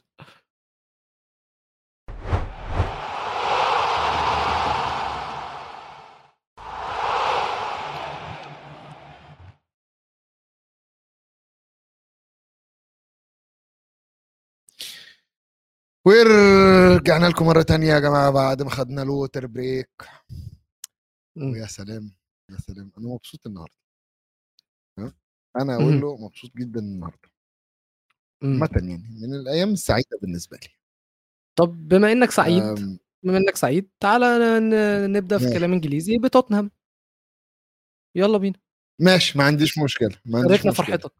ورجعنا لكم مره تانية يا جماعه بعد ما خدنا الووتر بريك مم. ويا سلام يا سلام انا مبسوط النهارده ها؟ انا مهم. اقول له مبسوط جدا النهارده مم. عامه يعني من الايام السعيده بالنسبه لي طب بما انك سعيد أم، بما انك سعيد تعالى ن- ن- نبدا في ماشي. كلام انجليزي بتوتنهام يلا بينا ماشي ما عنديش مشكله ما عنديش شاركنا مشكله فرحتك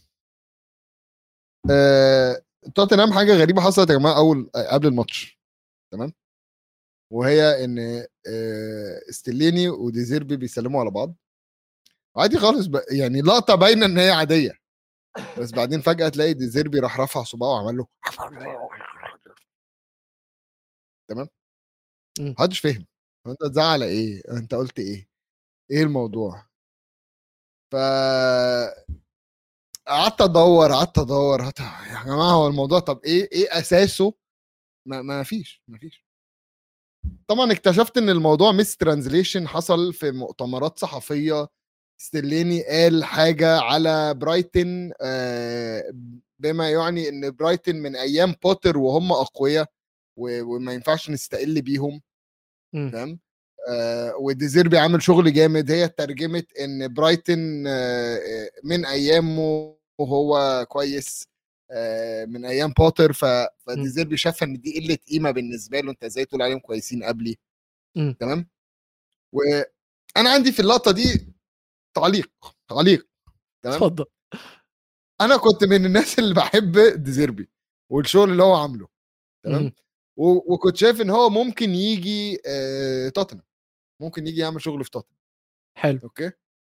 آه، توتنهام حاجه غريبه حصلت يا جماعه اول قبل الماتش تمام وهي ان آه، استليني وديزيربي بيسلموا على بعض عادي خالص بقى يعني لقطه باينه ان هي عاديه بس بعدين فجاه تلاقي ديزيربي راح رفع صباعه وعمل له تمام مم. محدش فهم هو انت تزعل ايه انت قلت ايه ايه الموضوع ف قعدت ادور قعدت ادور قعدت- يا جماعه هو الموضوع طب ايه ايه اساسه ما ما فيش ما فيش طبعا اكتشفت ان الموضوع ميس ترانزليشن حصل في مؤتمرات صحفيه ستيليني قال حاجه على برايتن آه، بما يعني ان برايتن من ايام بوتر وهم اقوياء و- وما ينفعش نستقل بيهم مم. فاهم آه وديزيربي عامل شغل جامد هي ترجمت ان برايتن آه آه، من ايامه وهو كويس آه من ايام بوتر ف... فديزيربي شافها ان دي قله قيمه بالنسبه له انت ازاي تقول عليهم كويسين قبلي مم. تمام وانا عندي في اللقطه دي تعليق تعليق تمام اتفضل انا كنت من الناس اللي بحب ديزيربي والشغل اللي هو عامله تمام مم. و- وكنت شايف ان هو ممكن يجي آه توتنهام ممكن يجي يعمل شغل في توتنهام حلو اوكي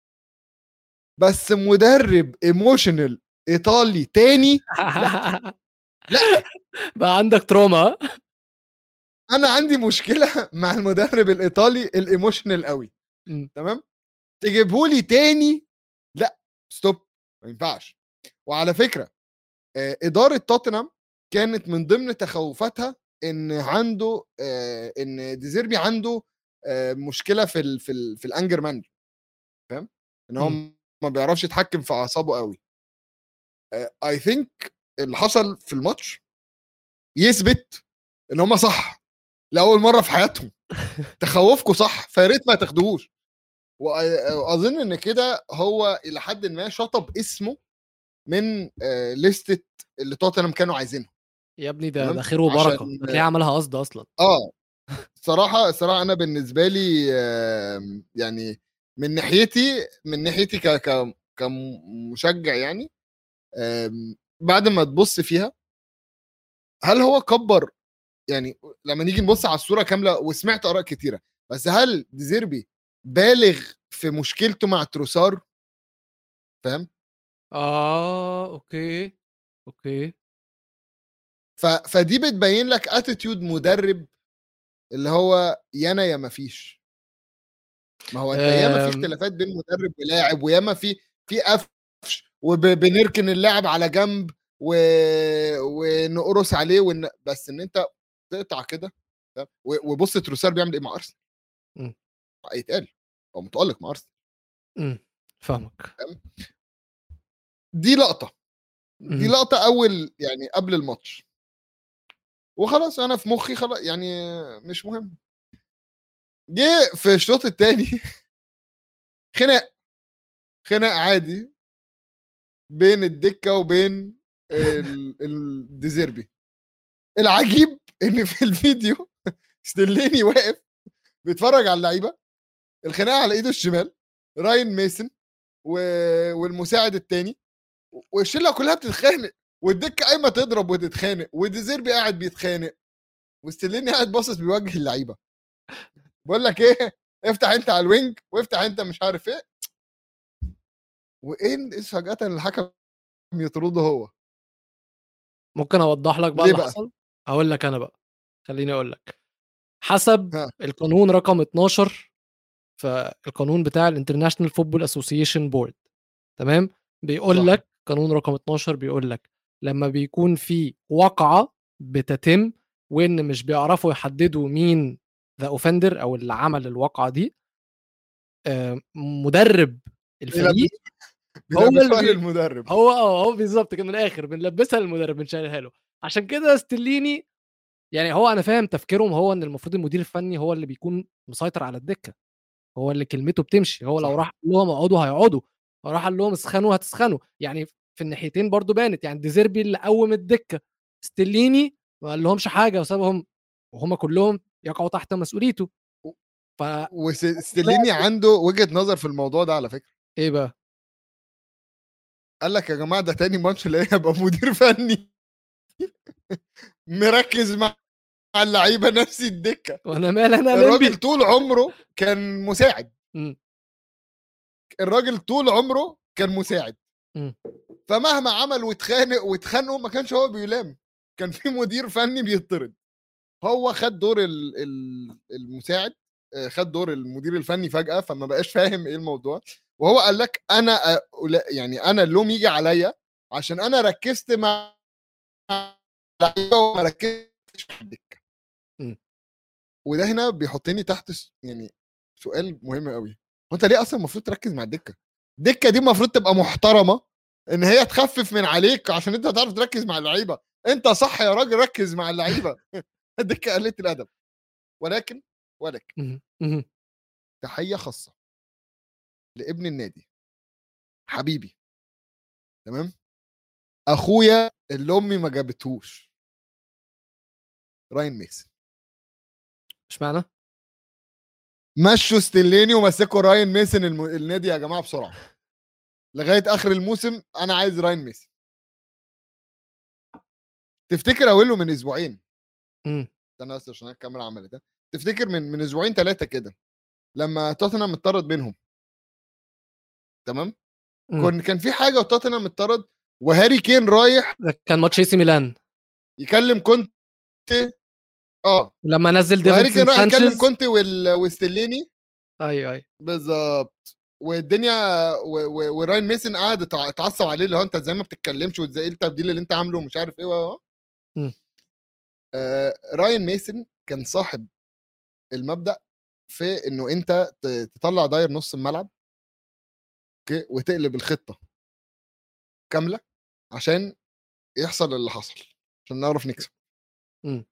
بس مدرب ايموشنال ايطالي تاني لا بقى عندك تروما انا عندي مشكله مع المدرب الايطالي الايموشنال قوي مم. تمام تجيبهولي تاني لا ستوب ما ينفعش وعلى فكره آه، اداره توتنهام كانت من ضمن تخوفاتها ان عنده آه، ان ديزيربي عنده آه، مشكله في ال في ال في الانجر مانجر فاهم ان هو مم. ما بيعرفش يتحكم في اعصابه قوي اي ثينك اللي حصل في الماتش يثبت ان هم صح لاول مره في حياتهم تخوفكم صح فيا ريت ما تاخدوهوش وأ- واظن ان كده هو الى حد ما شطب اسمه من آه، لستة اللي توتنهام كانوا عايزينها يا ابني ده تمام؟ ده خير وبركه عشان- ده تلاقيه عملها قصد اصلا اه صراحه الصراحه انا بالنسبه لي آم، يعني من ناحيتي من ناحيتي ك ك كمشجع يعني آم، بعد ما تبص فيها هل هو كبر يعني لما نيجي نبص على الصوره كامله وسمعت اراء كتيره بس هل ديزيربي بالغ في مشكلته مع تروسار فاهم اه اوكي اوكي ف... فدي بتبين لك اتيتيود مدرب اللي هو يا انا يا ما فيش ما هو انت ياما في آم. اختلافات بين مدرب ولاعب وياما في في قفش وبنركن اللاعب على جنب و... ونقرص عليه ون... بس ان انت تقطع كده فاهم؟ و- وبص تروسار بيعمل ايه مع ارسنال مم. هيتقال هو متالق مع ارسنال امم فاهمك دي لقطه دي مم. لقطه اول يعني قبل الماتش وخلاص انا في مخي خلاص يعني مش مهم جه في الشوط الثاني خناق خناق عادي بين الدكه وبين ال- الديزيربي العجيب ان في الفيديو ستيليني واقف بيتفرج على اللعيبه الخناقه على ايده الشمال راين ميسن و... والمساعد التاني والشله كلها بتتخانق والدكه قايمه تضرب وتتخانق وديزيربي قاعد بيتخانق وستيليني قاعد باصص بيوجه اللعيبه بقول لك ايه افتح انت على الوينج وافتح انت مش عارف ايه وايه فجاه الحكم يطرده هو ممكن اوضح لك بقى ليه اللي بقى؟ حصل اقول لك انا بقى خليني اقول لك حسب ها. القانون رقم 12 فالقانون بتاع الانترناشونال فوتبول اسوسيشن بورد تمام بيقول صح. لك قانون رقم 12 بيقول لك لما بيكون في واقعه بتتم وان مش بيعرفوا يحددوا مين ذا اوفندر او اللي عمل الواقعه دي آه، مدرب الفريق هو اللي بيلبسوها بي- للمدرب هو اه هو بالظبط كده من الاخر بنلبسها للمدرب بنشيلها له عشان كده ستيليني يعني هو انا فاهم تفكيرهم هو ان المفروض المدير الفني هو اللي بيكون مسيطر على الدكه هو اللي كلمته بتمشي هو لو صح. راح قال لهم اقعدوا هيقعدوا لو راح قال لهم اسخنوا هتسخنوا يعني في الناحيتين برضو بانت يعني ديزيربي اللي قوم الدكه ستيليني ما قال لهمش حاجه وسابهم وهم كلهم يقعوا تحت مسؤوليته ف وستيليني عنده وجهه نظر في الموضوع ده على فكره ايه بقى قال لك يا جماعه ده تاني ماتش اللي هيبقى مدير فني مركز مع مع اللعيبه نفس الدكه وانا مال انا الراجل لمبي طول عمره كان مساعد مم. الراجل طول عمره كان مساعد مم. فمهما عمل واتخانق واتخانقوا ما كانش هو بيلام كان في مدير فني بيطرد هو خد دور ال- ال- المساعد آه، خد دور المدير الفني فجاه فما بقاش فاهم ايه الموضوع وهو قال لك انا أ- لا- يعني انا اللوم يجي عليا عشان انا ركزت مع اللعيبة وما ركزتش مع الدكه مم. وده هنا بيحطني تحت س- يعني سؤال مهم قوي وانت ليه اصلا المفروض تركز مع الدكه الدكه دي المفروض تبقى محترمه ان هي تخفف من عليك عشان انت تعرف تركز مع اللعيبه انت صح يا راجل ركز مع اللعيبه الدكه قلت الادب ولكن ولكن مهم. مهم. تحيه خاصه لابن النادي حبيبي تمام اخويا اللي امي ما جابتهوش راين ميسن اشمعنى؟ مشوا ستيليني ومسكوا راين ميسن الم... النادي يا جماعه بسرعه لغايه اخر الموسم انا عايز راين ميسن تفتكر اوله من اسبوعين مم. استنى بس عشان الكاميرا عملت ده تفتكر من من اسبوعين ثلاثه كده لما توتنهام اتطرد منهم تمام مم. كان كان في حاجه وتوتنهام اتطرد وهاري كين رايح ده كان ماتش اي سي ميلان يكلم كونتي اه لما نزل وهاري ديفيدسون كين رايح يكلم سانشيز كونتي وال... وستيليني ايوه ايوه بالظبط والدنيا و... و... وراين ميسن قاعد اتع- اتعصب عليه اللي هو انت ازاي ما بتتكلمش وازاي ايه التبديل اللي انت عامله ومش عارف ايه و... و- مم. آه راين ميسن كان صاحب المبدا في انه انت ت- تطلع داير نص الملعب اوكي وتقلب الخطه كامله عشان يحصل اللي حصل عشان نعرف نكسب مم.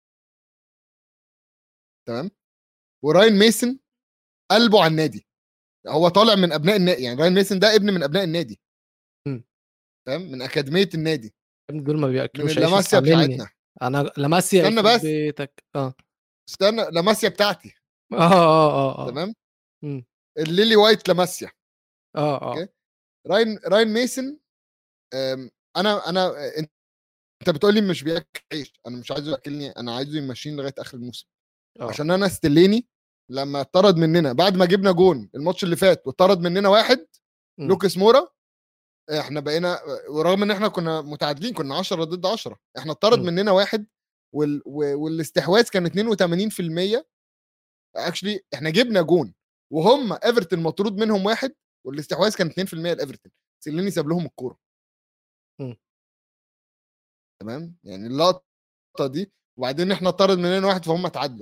تمام وراين ميسن قلبه على النادي هو طالع من ابناء النادي يعني راين ميسن ده ابن من ابناء النادي مم. فاهم من اكاديميه النادي يا ابني دول ما من بياكلوش عيش اللاماسيا استعملني. بتاعتنا انا لاماسيا استنى يخرب بس. بيتك اه استنى لاماسيا بتاعتي اه اه اه اه تمام مم. الليلي وايت لاماسيا اه اه أوكي. راين راين ميسن أم، انا انا انت انت بتقول لي مش بياكل عيش انا مش عايزه ياكلني انا عايزه يمشيني لغايه اخر الموسم آه. عشان انا استليني لما اتطرد مننا بعد ما جبنا جون الماتش اللي فات واتطرد مننا واحد مم. لوكاس مورا احنا بقينا ورغم ان احنا كنا متعادلين كنا 10 ضد 10 احنا اتطرد مم. مننا واحد وال... و- والاستحواذ كان 82% اكشلي احنا جبنا جون وهم ايفرتون مطرود منهم واحد والاستحواذ كان 2% لايفرتون سيليني ساب لهم الكوره مم. تمام يعني اللقطه دي وبعدين احنا اتطرد مننا واحد فهم اتعادلوا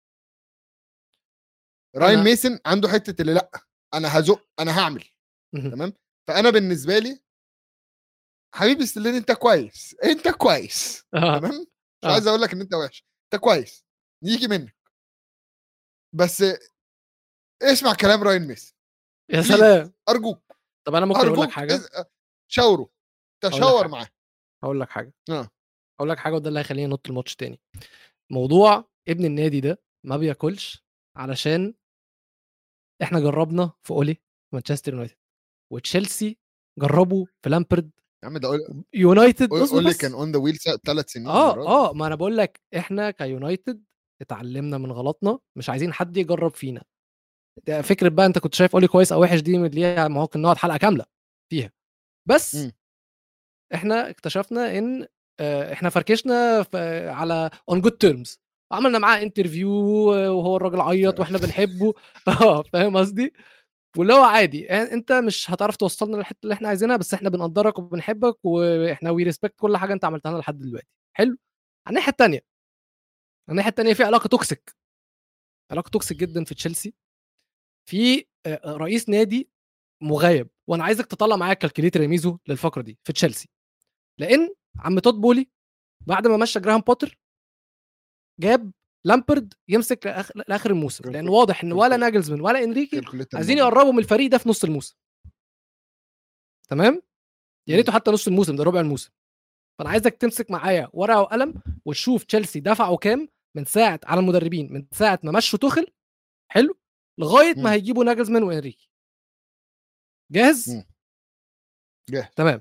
راين أنا- ميسن عنده حته اللي لا انا هزق انا هعمل مهم. تمام فانا بالنسبه لي حبيبي ستيلين انت كويس انت كويس آه. تمام مش آه. عايز اقول لك ان انت وحش انت كويس يجي منك بس اسمع كلام راين ميسن يا Please. سلام ارجوك طب انا ممكن اقول ارجوك لك حاجه اس- شاوره لك تشاور حاجة. معاه هقول لك حاجه اه هقول لك حاجه وده اللي هيخليني انط الماتش تاني موضوع ابن النادي ده ما بياكلش علشان احنا جربنا في اولي مانشستر يونايتد وتشيلسي جربوا في لامبرد يا عم ده قول يونايتد قول- اصبر قول لي بس. كان اون ذا ويل ثلاث سنين يا اه راجل. اه ما انا بقول لك احنا كيونايتد اتعلمنا من غلطنا مش عايزين حد يجرب فينا ده فكره بقى انت كنت شايف اولي كويس او وحش دي اللي هي ما هو كان نقعد حلقه كامله فيها بس مم. احنا اكتشفنا ان آه، احنا فركشنا في- على اون جود تيرمز وعملنا معاه انترفيو وهو الراجل عيط واحنا بنحبه اه فاهم قصدي واللي هو عادي يعني انت مش هتعرف توصلنا للحته اللي احنا عايزينها بس احنا بنقدرك وبنحبك واحنا وي ريسبكت كل حاجه انت عملتها لنا لحد دلوقتي حلو على الناحيه الثانيه الناحيه الثانيه في علاقه توكسيك علاقه توكسيك جدا في تشيلسي في آه، رئيس نادي مغايب وانا عايزك تطلع معايا الكالكوليتر يا ميزو للفقره دي في تشيلسي لان عم تود بولي بعد ما مشى جراهام بوتر جاب لامبرد يمسك لآخر, لاخر الموسم لان واضح ان ولا ناجلزمان ولا انريكي Calculator عايزين موجود. يقربوا من الفريق ده في نص الموسم تمام يا ريته حتى نص الموسم ده ربع الموسم فانا عايزك تمسك معايا ورقه وقلم وتشوف تشيلسي دفعوا كام من ساعه على المدربين من ساعه ما مشوا توخل حلو لغايه مم. ما هيجيبوا ناجلزمان وانريكي جاهز مم. جاهز. تمام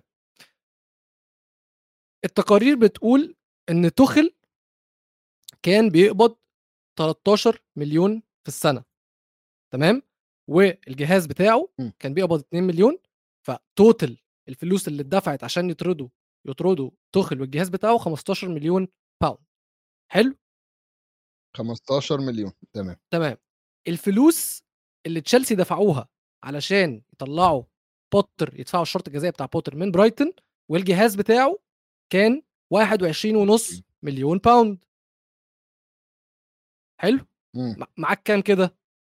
التقارير بتقول ان توخل كان بيقبض 13 مليون في السنه تمام والجهاز بتاعه مم. كان بيقبض 2 مليون فتوتل الفلوس اللي اتدفعت عشان يطردوا يطردوا توخل والجهاز بتاعه 15 مليون باوند حلو 15 مليون تمام تمام الفلوس اللي تشيلسي دفعوها علشان يطلعوا بوتر يدفعوا الشرط الجزائي بتاع بوتر من برايتون والجهاز بتاعه كان 21.5 مليون باوند حلو مم. مع- معاك كام كده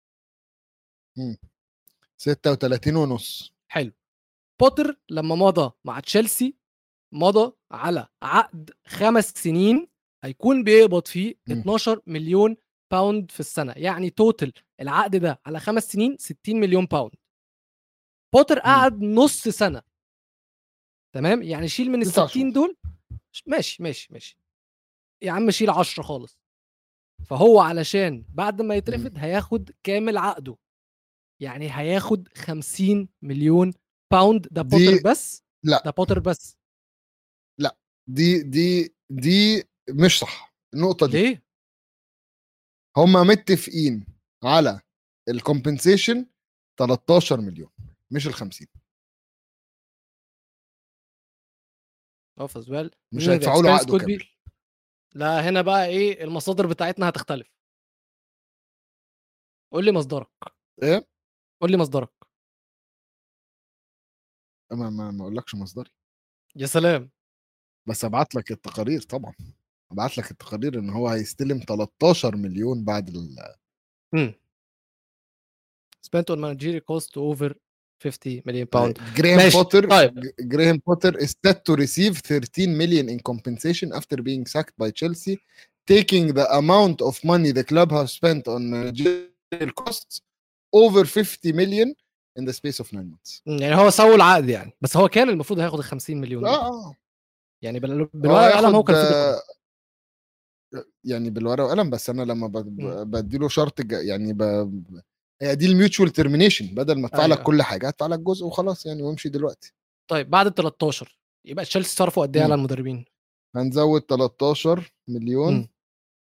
36 ونص حلو بوتر لما مضى مع تشيلسي مضى على عقد خمس سنين هيكون بيقبض فيه مم. 12 مليون باوند في السنه يعني توتل العقد ده على خمس سنين 60 مليون باوند بوتر قعد نص سنه تمام يعني شيل من ال تسع 60 شهور. دول ماشي ماشي ماشي يا عم شيل 10 خالص فهو علشان بعد ما يترفد هياخد كامل عقده يعني هياخد 50 مليون باوند ده دي- بوتر بس لا. ده بوتر بس دي دي دي مش صح النقطه دي ليه هم متفقين على الكومبنسيشن 13 مليون مش ال 50 اه فازوال مش هيدفعوا له عقده كامل لا هنا بقى ايه المصادر بتاعتنا هتختلف قول لي مصدرك ايه قول لي مصدرك ما ما ما اقولكش مصدري يا سلام بس ابعت لك التقارير طبعا ابعت لك التقارير ان هو هيستلم 13 مليون بعد ال امم spent on managerial cost over 50 مليون باوند جريهام ماشي. بوتر طيب. ج- جريهام بوتر is set to receive 13 million in compensation after being sacked by Chelsea taking the amount of money the club has spent on managerial costs over 50 million in the space of 9 months مم، يعني هو سوى العقد يعني بس هو كان المفروض هياخد ال 50 مليون دي. اه اه يعني بال- هو بالورقه والقلم هو هياخد، كان في آه، يعني بالورقه والقلم بس انا لما ب- مم. ب- بديله شرط ج- يعني ب... ب- هي دي الميوتشوال ترمينيشن بدل ما ادفع لك أيوة. كل حاجه هدفع لك جزء وخلاص يعني وامشي دلوقتي طيب بعد ال 13 يبقى تشيلسي صرفوا قد ايه مم. على المدربين؟ هنزود 13 مليون مم.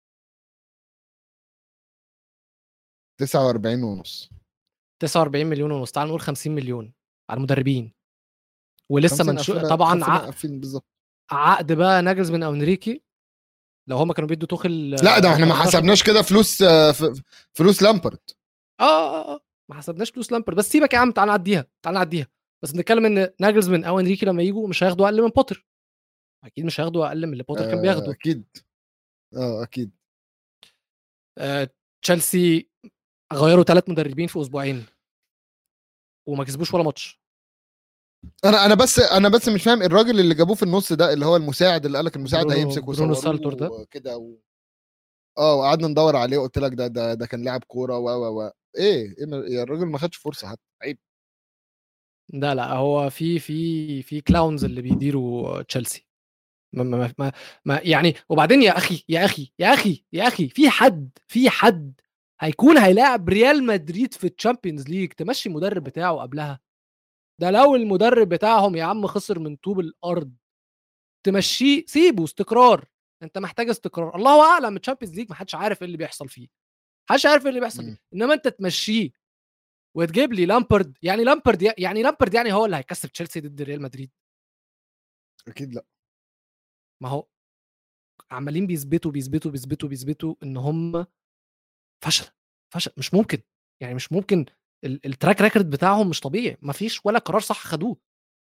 49 ونص 49 مليون ونص تعال نقول 50 مليون على المدربين ولسه 50 منشو قفلة- طبعا قفلة- عقد, قافلين بالظبط عقد بقى ناجلزمان او انريكي لو هم كانوا بيدوا توخل لا ده احنا ما 13 حسبناش كده فلوس آه، ف- فلوس لامبرد اه اه اه ما حسبناش فلوس لامبرد بس سيبك يا عم تعال نعديها تعال نعديها بس بنتكلم ان ناجلزمان او انريكي لما يجوا مش هياخدوا اقل من بوتر اكيد مش هياخدوا اقل من اللي بوتر كان آه، بياخده اكيد اه اكيد آه، تشيلسي غيروا ثلاث مدربين في اسبوعين وما كسبوش ولا ماتش انا انا بس انا بس مش فاهم الراجل اللي جابوه في النص ده اللي هو المساعد اللي قال لك المساعد برونو- هيمسك برونو وصوروه سالتور ده؟ وكده و... اه وقعدنا ندور عليه وقلت لك ده ده ده كان لاعب كوره و و و ايه ايه ما- يا الراجل ما خدش فرصه حتى عيب لا لا هو في في في كلاونز اللي بيديروا تشيلسي ما ما ما, ما يعني وبعدين يا اخي يا اخي يا اخي يا اخي في حد في حد هيكون هيلاعب ريال مدريد في الشامبيونز ليج تمشي المدرب بتاعه قبلها ده لو المدرب بتاعهم يا عم خسر من طوب الارض تمشيه سيبه استقرار انت محتاج استقرار الله اعلم الشامبيونز ليج محدش عارف ايه اللي بيحصل فيه محدش عارف ايه اللي بيحصل مم. فيه انما انت تمشيه وتجيب لي لامبرد يعني لامبرد يعني لامبرد يعني هو اللي هيكسب تشيلسي ضد ريال مدريد اكيد لا ما هو عمالين بيثبتوا بيثبتوا بيثبتوا بيثبتوا ان هم فشل فشل مش ممكن يعني مش ممكن ال- التراك ريكورد بتاعهم مش طبيعي ما فيش ولا قرار صح خدوه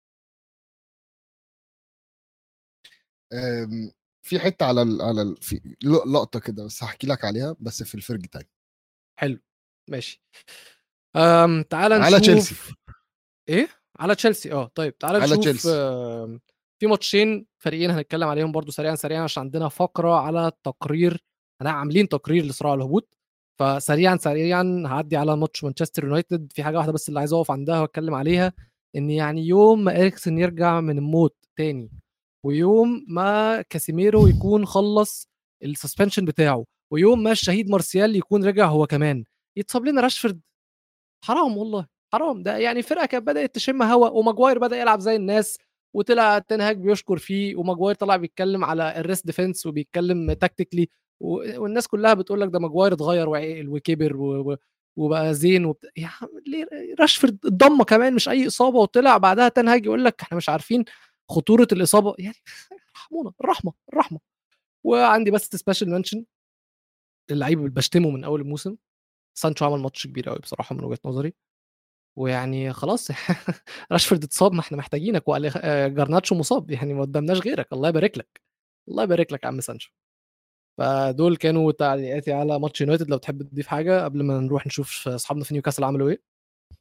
أم، في حته على ال على ال في ل- لقطه كده بس هحكي لك عليها بس في الفرج تايم حلو ماشي أم تعال نشوف على تشيلسي ايه على تشيلسي اه طيب تعال على نشوف تشيلسي. آم، في ماتشين فريقين هنتكلم عليهم برضو سريعا سريعا عشان عندنا فقره على تقرير احنا عاملين تقرير لصراع الهبوط فسريعا سريعا هعدي على ماتش مانشستر يونايتد في حاجه واحده بس اللي عايز اقف عندها واتكلم عليها ان يعني يوم ما اريكسن يرجع من الموت تاني ويوم ما كاسيميرو يكون خلص السسبنشن بتاعه ويوم ما الشهيد مارسيال يكون رجع هو كمان يتصاب لنا راشفورد حرام والله حرام ده يعني فرقه كانت بدات تشم هوا وماجواير بدا يلعب زي الناس وطلع تنهاج بيشكر فيه وماجواير طلع بيتكلم على الريست ديفense وبيتكلم تكتيكلي والناس كلها بتقول لك ده ماجواير اتغير وعقل وكبر و... و... وبقى زين وبت... يا عم ليه راشفورد اتضم كمان مش اي اصابه وطلع بعدها تنهاج يقول لك احنا مش عارفين خطوره الاصابه يعني رحمونا الرحمه الرحمه وعندي بس سبيشال منشن اللعيب اللي بشتمه من اول الموسم سانشو عمل ماتش كبير قوي بصراحه من وجهه نظري ويعني خلاص راشفورد اتصاب ما احنا محتاجينك وقال جرناتشو مصاب يعني ما قدامناش غيرك الله يبارك لك الله يبارك لك يا عم سانشو فدول كانوا تعليقاتي على ماتش يونايتد لو تحب تضيف حاجه قبل ما نروح نشوف اصحابنا في نيوكاسل عملوا ايه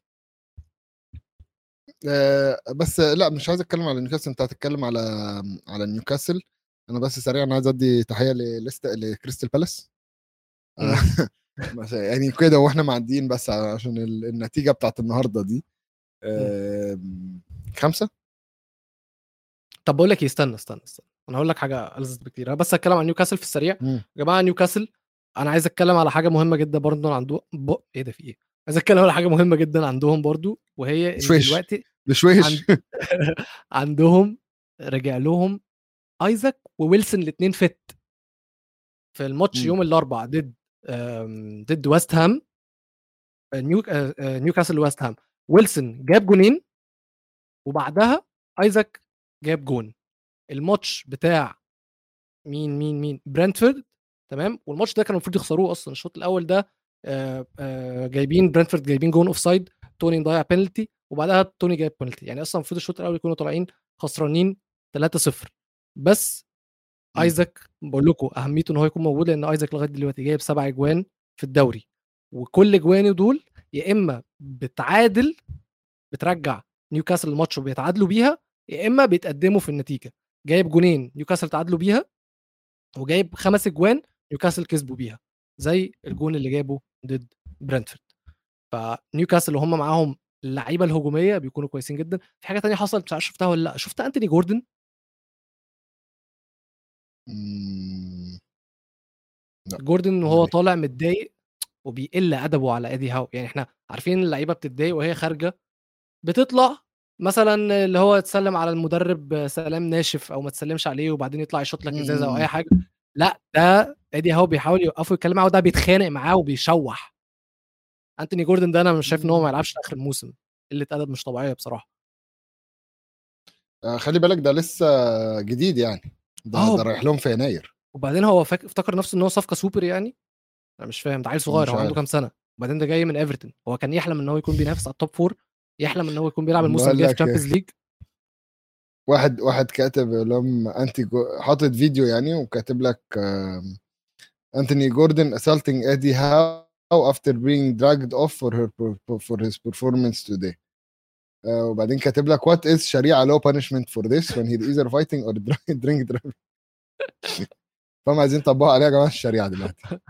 آه، بس لا مش عايز اتكلم على نيوكاسل انت هتتكلم على على نيوكاسل انا بس سريعا عايز ادي تحيه لليست لكريستال بالاس مم. بس يعني كده واحنا معديين بس عشان ال- النتيجه بتاعت النهارده دي آم، خمسه طب بقول لك ايه استنى استنى استنى انا هقول لك حاجه ألذذ بكتير انا بس هتكلم عن نيوكاسل في السريع مم. يا جماعه نيوكاسل انا عايز اتكلم على حاجه مهمه جدا برضه عندهم ب... ايه ده في ايه عايز اتكلم على حاجه مهمه جدا عندهم برضه وهي ان شويش. دلوقتي بشويش عند... عندهم رجع لهم ايزاك وويلسون الاثنين فت في الماتش مم. يوم الاربعاء ضد آم، ضد ويست هام آه، نيو آه، آه، نيوكاسل ويست هام ويلسون جاب جونين وبعدها ايزاك جاب جون الماتش بتاع مين مين مين برنتفورد تمام والماتش ده كانوا المفروض يخسروه اصلا الشوط الاول ده آه، آه، جايبين برنتفورد جايبين جون اوف سايد توني ضيع بينالتي وبعدها توني جايب بينالتي يعني اصلا المفروض الشوط الاول يكونوا طالعين خسرانين 3-0 بس مم. ايزاك بقول لكم اهميته ان هو يكون موجود لان ايزاك لغايه دلوقتي جايب سبع اجوان في الدوري وكل اجوانه دول يا اما بتعادل بترجع نيوكاسل الماتش وبيتعادلوا بيها يا اما بيتقدموا في النتيجه جايب جونين نيوكاسل تعادلوا بيها وجايب خمس اجوان نيوكاسل كسبوا بيها زي الجون اللي جابه ضد برنتفورد فنيوكاسل وهم معاهم اللعيبه الهجوميه بيكونوا كويسين جدا في حاجه تانية حصلت مش عارف شفتها ولا لا شفت انتوني جوردن مم. لا. جوردن وهو عمل إيه؟ طالع متضايق وبيقل ادبه على ايدي هاو يعني احنا عارفين اللعيبه بتتضايق وهي خارجه بتطلع مثلا اللي هو تسلم على المدرب سلام ناشف او ما تسلمش عليه وبعدين يطلع يشوط لك ازازه او مم. اي حاجه لا ده ايدي هاو بيحاول يوقفه يتكلم معاه وده بيتخانق معاه وبيشوح انتوني جوردن ده انا مش شايف ان هو ما يلعبش لاخر الموسم قله ادب مش طبيعيه بصراحه آه، خلي بالك ده لسه جديد يعني ده آه. ده رايح لهم في يناير وبعدين هو فاك... افتكر نفسه ان هو صفقه سوبر يعني انا مش فاهم ده عيل صغير مش هو عنده عارف. كام سنه وبعدين ده جاي من ايفرتون هو كان يحلم ان هو يكون بينافس على التوب فور يحلم ان هو يكون بيلعب الموسم بقول الجاي في لك تشامبيونز ليج واحد واحد كاتب لهم انتي جو... حاطط فيديو يعني وكاتب لك آم، انتوني جوردن assaulting Eddie Howe after being dragged off for her for his performance today آه، وبعدين كاتب لك what is شريعة low punishment for this when he's either fighting or drink drink driving فهم عايزين يطبقوا عليها يا جماعة الشريعة دلوقتي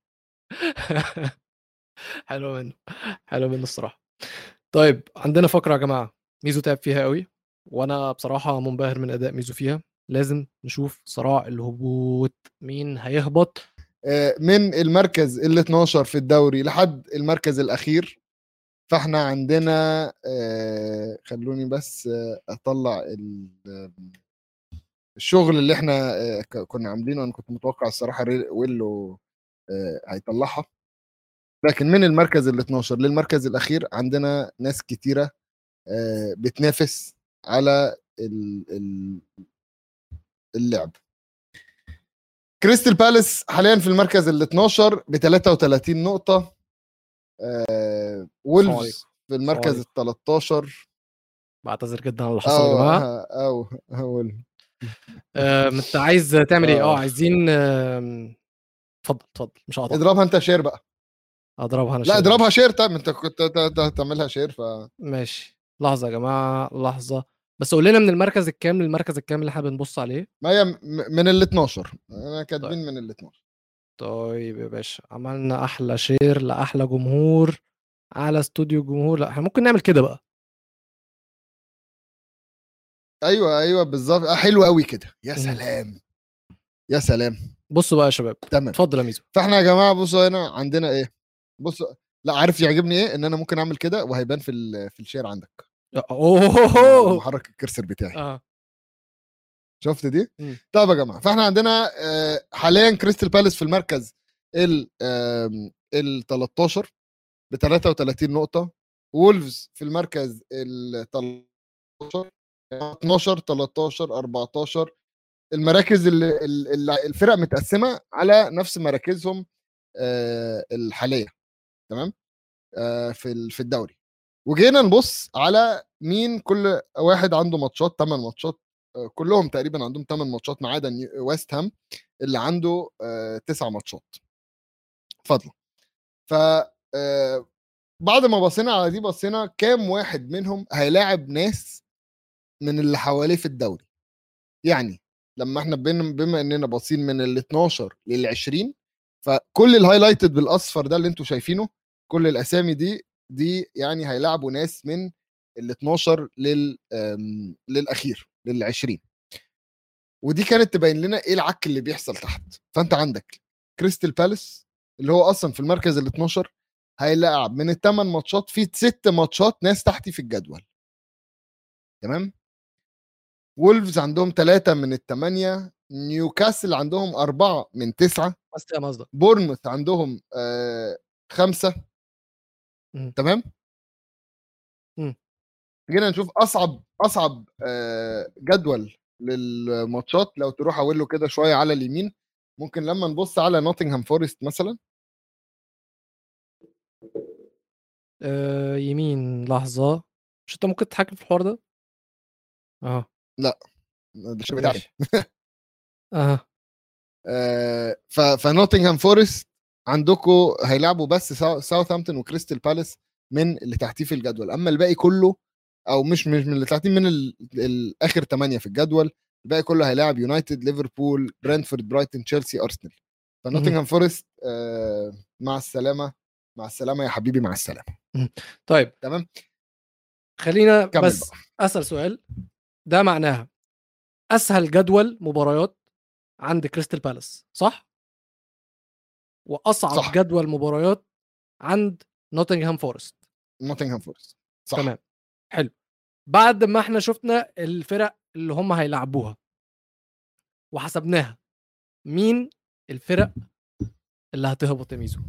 حلو منه حلو منه الصراحه طيب عندنا فقره يا جماعه ميزو تعب فيها قوي وانا بصراحه منبهر من اداء ميزو فيها لازم نشوف صراع الهبوط مين هيهبط آه، من المركز ال 12 في الدوري لحد المركز الاخير فاحنا عندنا آه، خلوني بس آه، اطلع ال- الشغل اللي احنا آه، ك- كنا عاملينه انا كنت متوقع الصراحه ري- ويلو آه، هيطلعها لكن من المركز ال 12 للمركز الاخير عندنا ناس كتيره آه، بتنافس على ال- ال- اللعب كريستال بالاس حاليا في المركز ال 12 ب 33 نقطه آه، وولفز في المركز ال 13 بعتذر جدا على اللي حصل يا او جماعه او او آم، انت عايز تعمل ايه اه آه. عايزين آم، اتفضل اتفضل مش هقطع اضربها انت شير بقى اضربها انا لا شير. اضربها شير طيب انت كنت ت- ت- تعملها شير ف ماشي لحظه يا جماعه لحظه بس قول لنا من المركز الكام للمركز الكام اللي احنا بنبص عليه ما هي م- من ال 12 انا كاتبين من ال 12 طيب يا باشا عملنا احلى شير لاحلى جمهور على استوديو الجمهور لا احنا ممكن نعمل كده بقى ايوه ايوه بالظبط آه، حلو قوي كده يا مم. سلام يا سلام بصوا بقى يا شباب تمام اتفضل يا ميزو فاحنا يا جماعه بصوا هنا عندنا ايه بصوا لا عارف يعجبني ايه ان انا ممكن اعمل كده وهيبان في ال- في الشير عندك لما اوه احرك الكرسر بتاعي اه شفت دي مم. طب يا جماعه فاحنا عندنا آه، حاليا كريستال بالاس في المركز ال ال 13 ب 33 نقطه وولفز في المركز ال 13 12 13 14 المراكز اللي اللي الفرق متقسمه على نفس مراكزهم آه، الحاليه تمام آه، في ال- في الدوري وجينا نبص على مين كل واحد عنده ماتشات 8 ماتشات آه، كلهم تقريبا عندهم 8 ماتشات ما عدا نيو- ويست هام اللي عنده 9 ماتشات فضلا ف آه، بعد ما بصينا على دي بصينا كام واحد منهم هيلاعب ناس من اللي حواليه في الدوري يعني لما احنا بين بما اننا باصين من ال 12 لل 20 فكل الهايلايتد بالاصفر ده اللي انتم شايفينه كل الاسامي دي دي يعني هيلاعبوا ناس من ال 12 لل آم، للاخير لل 20 ودي كانت تبين لنا ايه العك اللي بيحصل تحت فانت عندك كريستال بالاس اللي هو اصلا في المركز ال 12 هيلاعب من الثمان ماتشات في ست ماتشات ناس تحتي في الجدول تمام وولفز عندهم ثلاثة من الثمانية نيوكاسل عندهم أربعة من تسعة بس فاهم قصدك بورنموث عندهم آه خمسة مم. تمام مم. جينا نشوف أصعب أصعب آه جدول للماتشات لو تروح أقول له كده شوية على اليمين ممكن لما نبص على نوتنغهام فورست مثلا آه يمين لحظه مش انت ممكن تتحكم في الحوار ده اه ده الشيء بتاعي ماشي اه آه، ف فنوتنغهام فورست عندكم هيلعبوا بس ساو- ساوثهامبتون وكريستال بالاس من اللي تحتيه في الجدول اما الباقي كله او مش مش من اللي تحتيه من ال- الاخر ثمانيه في الجدول الباقي كله هيلاعب يونايتد ليفربول برنتفورد برايتون تشيلسي ارسنال فنوتنغهام فورست آه، مع السلامه مع السلامه يا حبيبي مع السلامه طيب تمام خلينا كمل بس اسال سؤال ده معناها اسهل جدول مباريات عند كريستال بالاس صح واصعب صح. جدول مباريات عند نوتنغهام فورست نوتنغهام فورست صح تمام حلو بعد ما احنا شفنا الفرق اللي هم هيلعبوها وحسبناها مين الفرق اللي هتهبط يا ميزو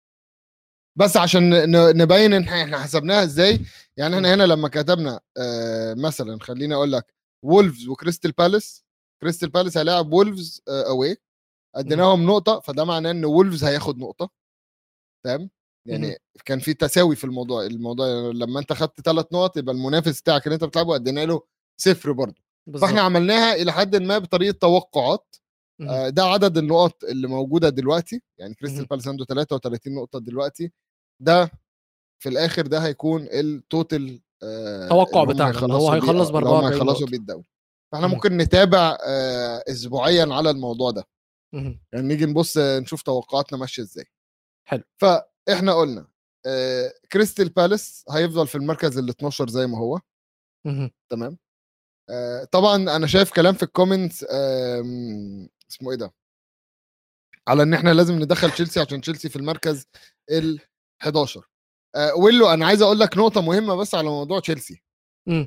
بس عشان ن- نبين ان احنا حسبناها ازاي يعني احنا هنا لما كتبنا آه مثلا خليني اقول لك وولفز وكريستال بالاس كريستال بالاس هيلاعب وولفز آه اوي اديناهم نقطه فده معناه ان وولفز هياخد نقطه فاهم يعني مهم. كان في تساوي في الموضوع الموضوع لما انت خدت ثلاث نقط يبقى المنافس بتاعك اللي انت بتلعبه ادينا له صفر برضه بالظبط فاحنا عملناها الى حد ما بطريقه توقعات مهم. آه، ده عدد النقط اللي موجوده دلوقتي يعني كريستال مهم. بالاس عنده 33 نقطه دلوقتي ده في الاخر ده هيكون التوتال آه، التوقع اللي هم بتاعنا، اللي هو هيخلصوا بيه- هيخلص ب اللي هم 44 هيخلصوا نقطة. بيه الدوري فاحنا مهم. ممكن نتابع آه، اسبوعيا على الموضوع ده مهم. يعني نيجي نبص آه، نشوف توقعاتنا ماشيه ازاي حلو. فاحنا قلنا آه، كريستال بالاس هيفضل في المركز ال 12 زي ما هو مهم. تمام آه، طبعا انا شايف كلام في الكومنتس آم، اسمه ايه ده على ان احنا لازم ندخل تشيلسي عشان تشيلسي في المركز ال 11 آه، ويلو انا عايز اقول لك نقطه مهمه بس على موضوع تشيلسي مم.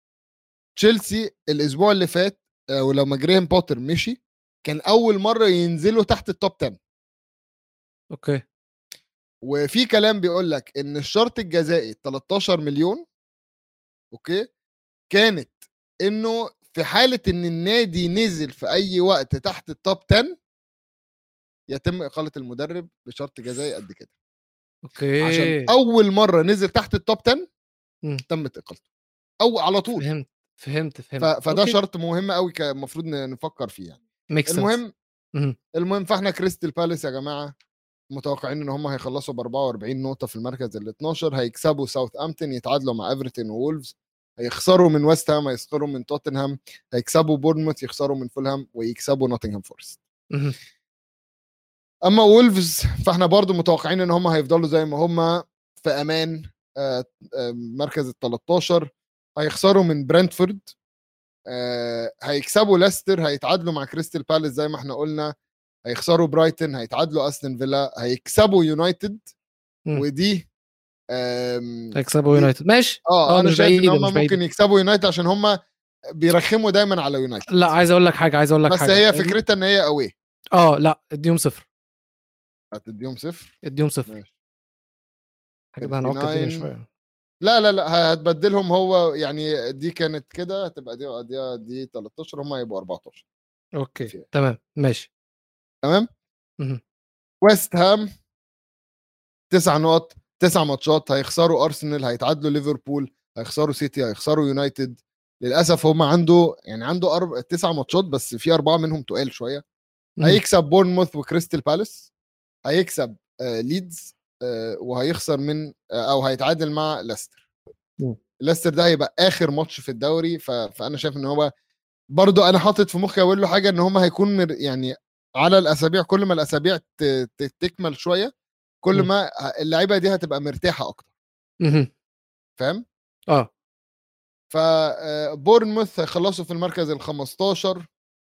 تشيلسي الاسبوع اللي فات آه، ولما جريهم بوتر مشي كان اول مره ينزلوا تحت التوب 10 اوكي وفي كلام بيقول لك ان الشرط الجزائي 13 مليون اوكي كانت انه في حاله ان النادي نزل في اي وقت تحت التوب 10 يتم اقاله المدرب بشرط جزائي قد كده اوكي عشان اول مره نزل تحت التوب 10 مم. تمت اقالته او على طول فهمت فهمت ف... فهمت فده شرط مهم قوي كان المفروض ن- نفكر فيه يعني المهم مهم. المهم فاحنا كريستال بالاس يا جماعه متوقعين ان هم هيخلصوا ب 44 نقطه في المركز ال 12 هيكسبوا ساوث امتون يتعادلوا مع ايفرتون وولفز هيخسروا من ويست هام هيخسروا من توتنهام هيكسبوا بورنموث يخسروا من فولهام ويكسبوا نوتنغهام فورست مهم. اما وولفز فاحنا برضو متوقعين ان هم هيفضلوا زي ما هم في امان آه، آه، مركز ال 13 هيخسروا من برنتفورد آه، هيكسبوا ليستر هيتعادلوا مع كريستال بالاس زي ما احنا قلنا هيخسروا برايتن هيتعادلوا استون فيلا هيكسبوا يونايتد مم. ودي آم، هيكسبوا دي- يونايتد ماشي اه آه، انا مش شايف ان بعيدة، هم مش بعيدة. ممكن يكسبوا يونايتد عشان هم بيرخموا دايما على يونايتد لا عايز اقول لك حاجه عايز اقول لك بس حاجه هي ال- فكرتها ان هي اوي اه لا اديهم صفر هتديهم صفر اديهم صفر ماشي حاجه ده هنعك الدنيا 59. شويه لا لا لا هتبدلهم هو يعني دي كانت كده هتبقى دي دي دي 13 هم هيبقوا 14 اوكي في- تمام ماشي تمام مهم. ويست هام تسع نقط تسع ماتشات هيخسروا ارسنال هيتعادلوا ليفربول هيخسروا سيتي هيخسروا يونايتد للاسف هم عنده يعني عنده أربع تسع ماتشات بس في اربعه منهم تقال شويه مم. هيكسب بورنموث وكريستال بالاس هيكسب آه ليدز آه وهيخسر من آه او هيتعادل مع ليستر مم. ليستر ده هيبقى اخر ماتش في الدوري ف... فانا شايف ان هو برضو انا حاطط في مخي اقول له حاجه ان هم هيكون مر... يعني على الاسابيع كل ما الاسابيع ت... ت... تكمل شويه كل مم. ما ه- اللعيبه دي هتبقى مرتاحه اكتر مهم. فاهم اه فبورنموث هيخلصوا في المركز ال 15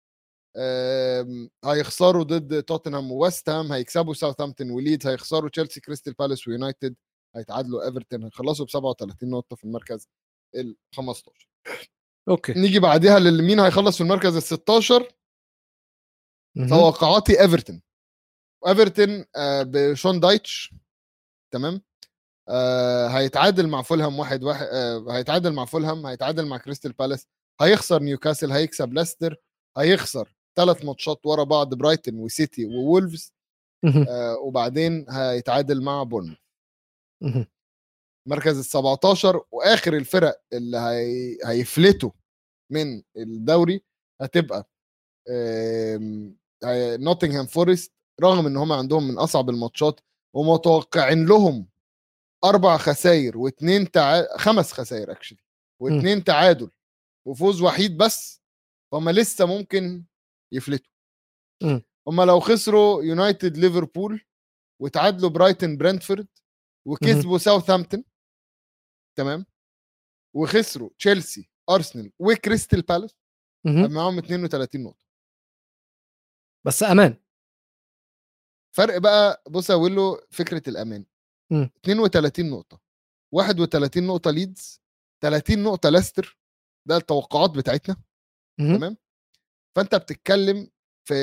آم، هيخسروا ضد توتنهام وويست هام هيكسبوا ساوثهامبتون وليدز هيخسروا تشيلسي كريستال بالاس ويونايتد هيتعادلوا ايفرتون هيخلصوا ب 37 نقطه في المركز ال 15 اوكي نيجي بعديها لمين هيخلص في المركز ال 16 مهم. توقعاتي ايفرتون ايفرتون آه، بشون دايتش تمام آه، هيتعادل مع فولهام واحد واحد آه، هيتعادل مع فولهام هيتعادل مع كريستال بالاس هيخسر نيوكاسل هيكسب ليستر هيخسر ثلاث ماتشات ورا بعض برايتون وسيتي وولفز مهم. آه، وبعدين هيتعادل مع بورنموث مهم. مركز ال 17 واخر الفرق اللي هي... هيفلتوا من الدوري هتبقى آم، هي- نوتنغهام فورست رغم ان هم عندهم من اصعب الماتشات ومتوقعين لهم اربع خسائر واثنين تع... خمس خسائر اكشلي واثنين تعادل وفوز وحيد بس فهم لسه ممكن يفلتوا مم. هم لو خسروا يونايتد ليفربول وتعادلوا برايتن برنتفورد وكسبوا ساوثهامبتون تمام وخسروا تشيلسي ارسنال وكريستال بالاس مهم. معاهم 32 نقطه بس امان فرق بقى بص اقول له فكره الامان مم. 32 نقطه 31 نقطه ليدز 30 نقطه ليستر ده التوقعات بتاعتنا مهم. تمام فانت بتتكلم في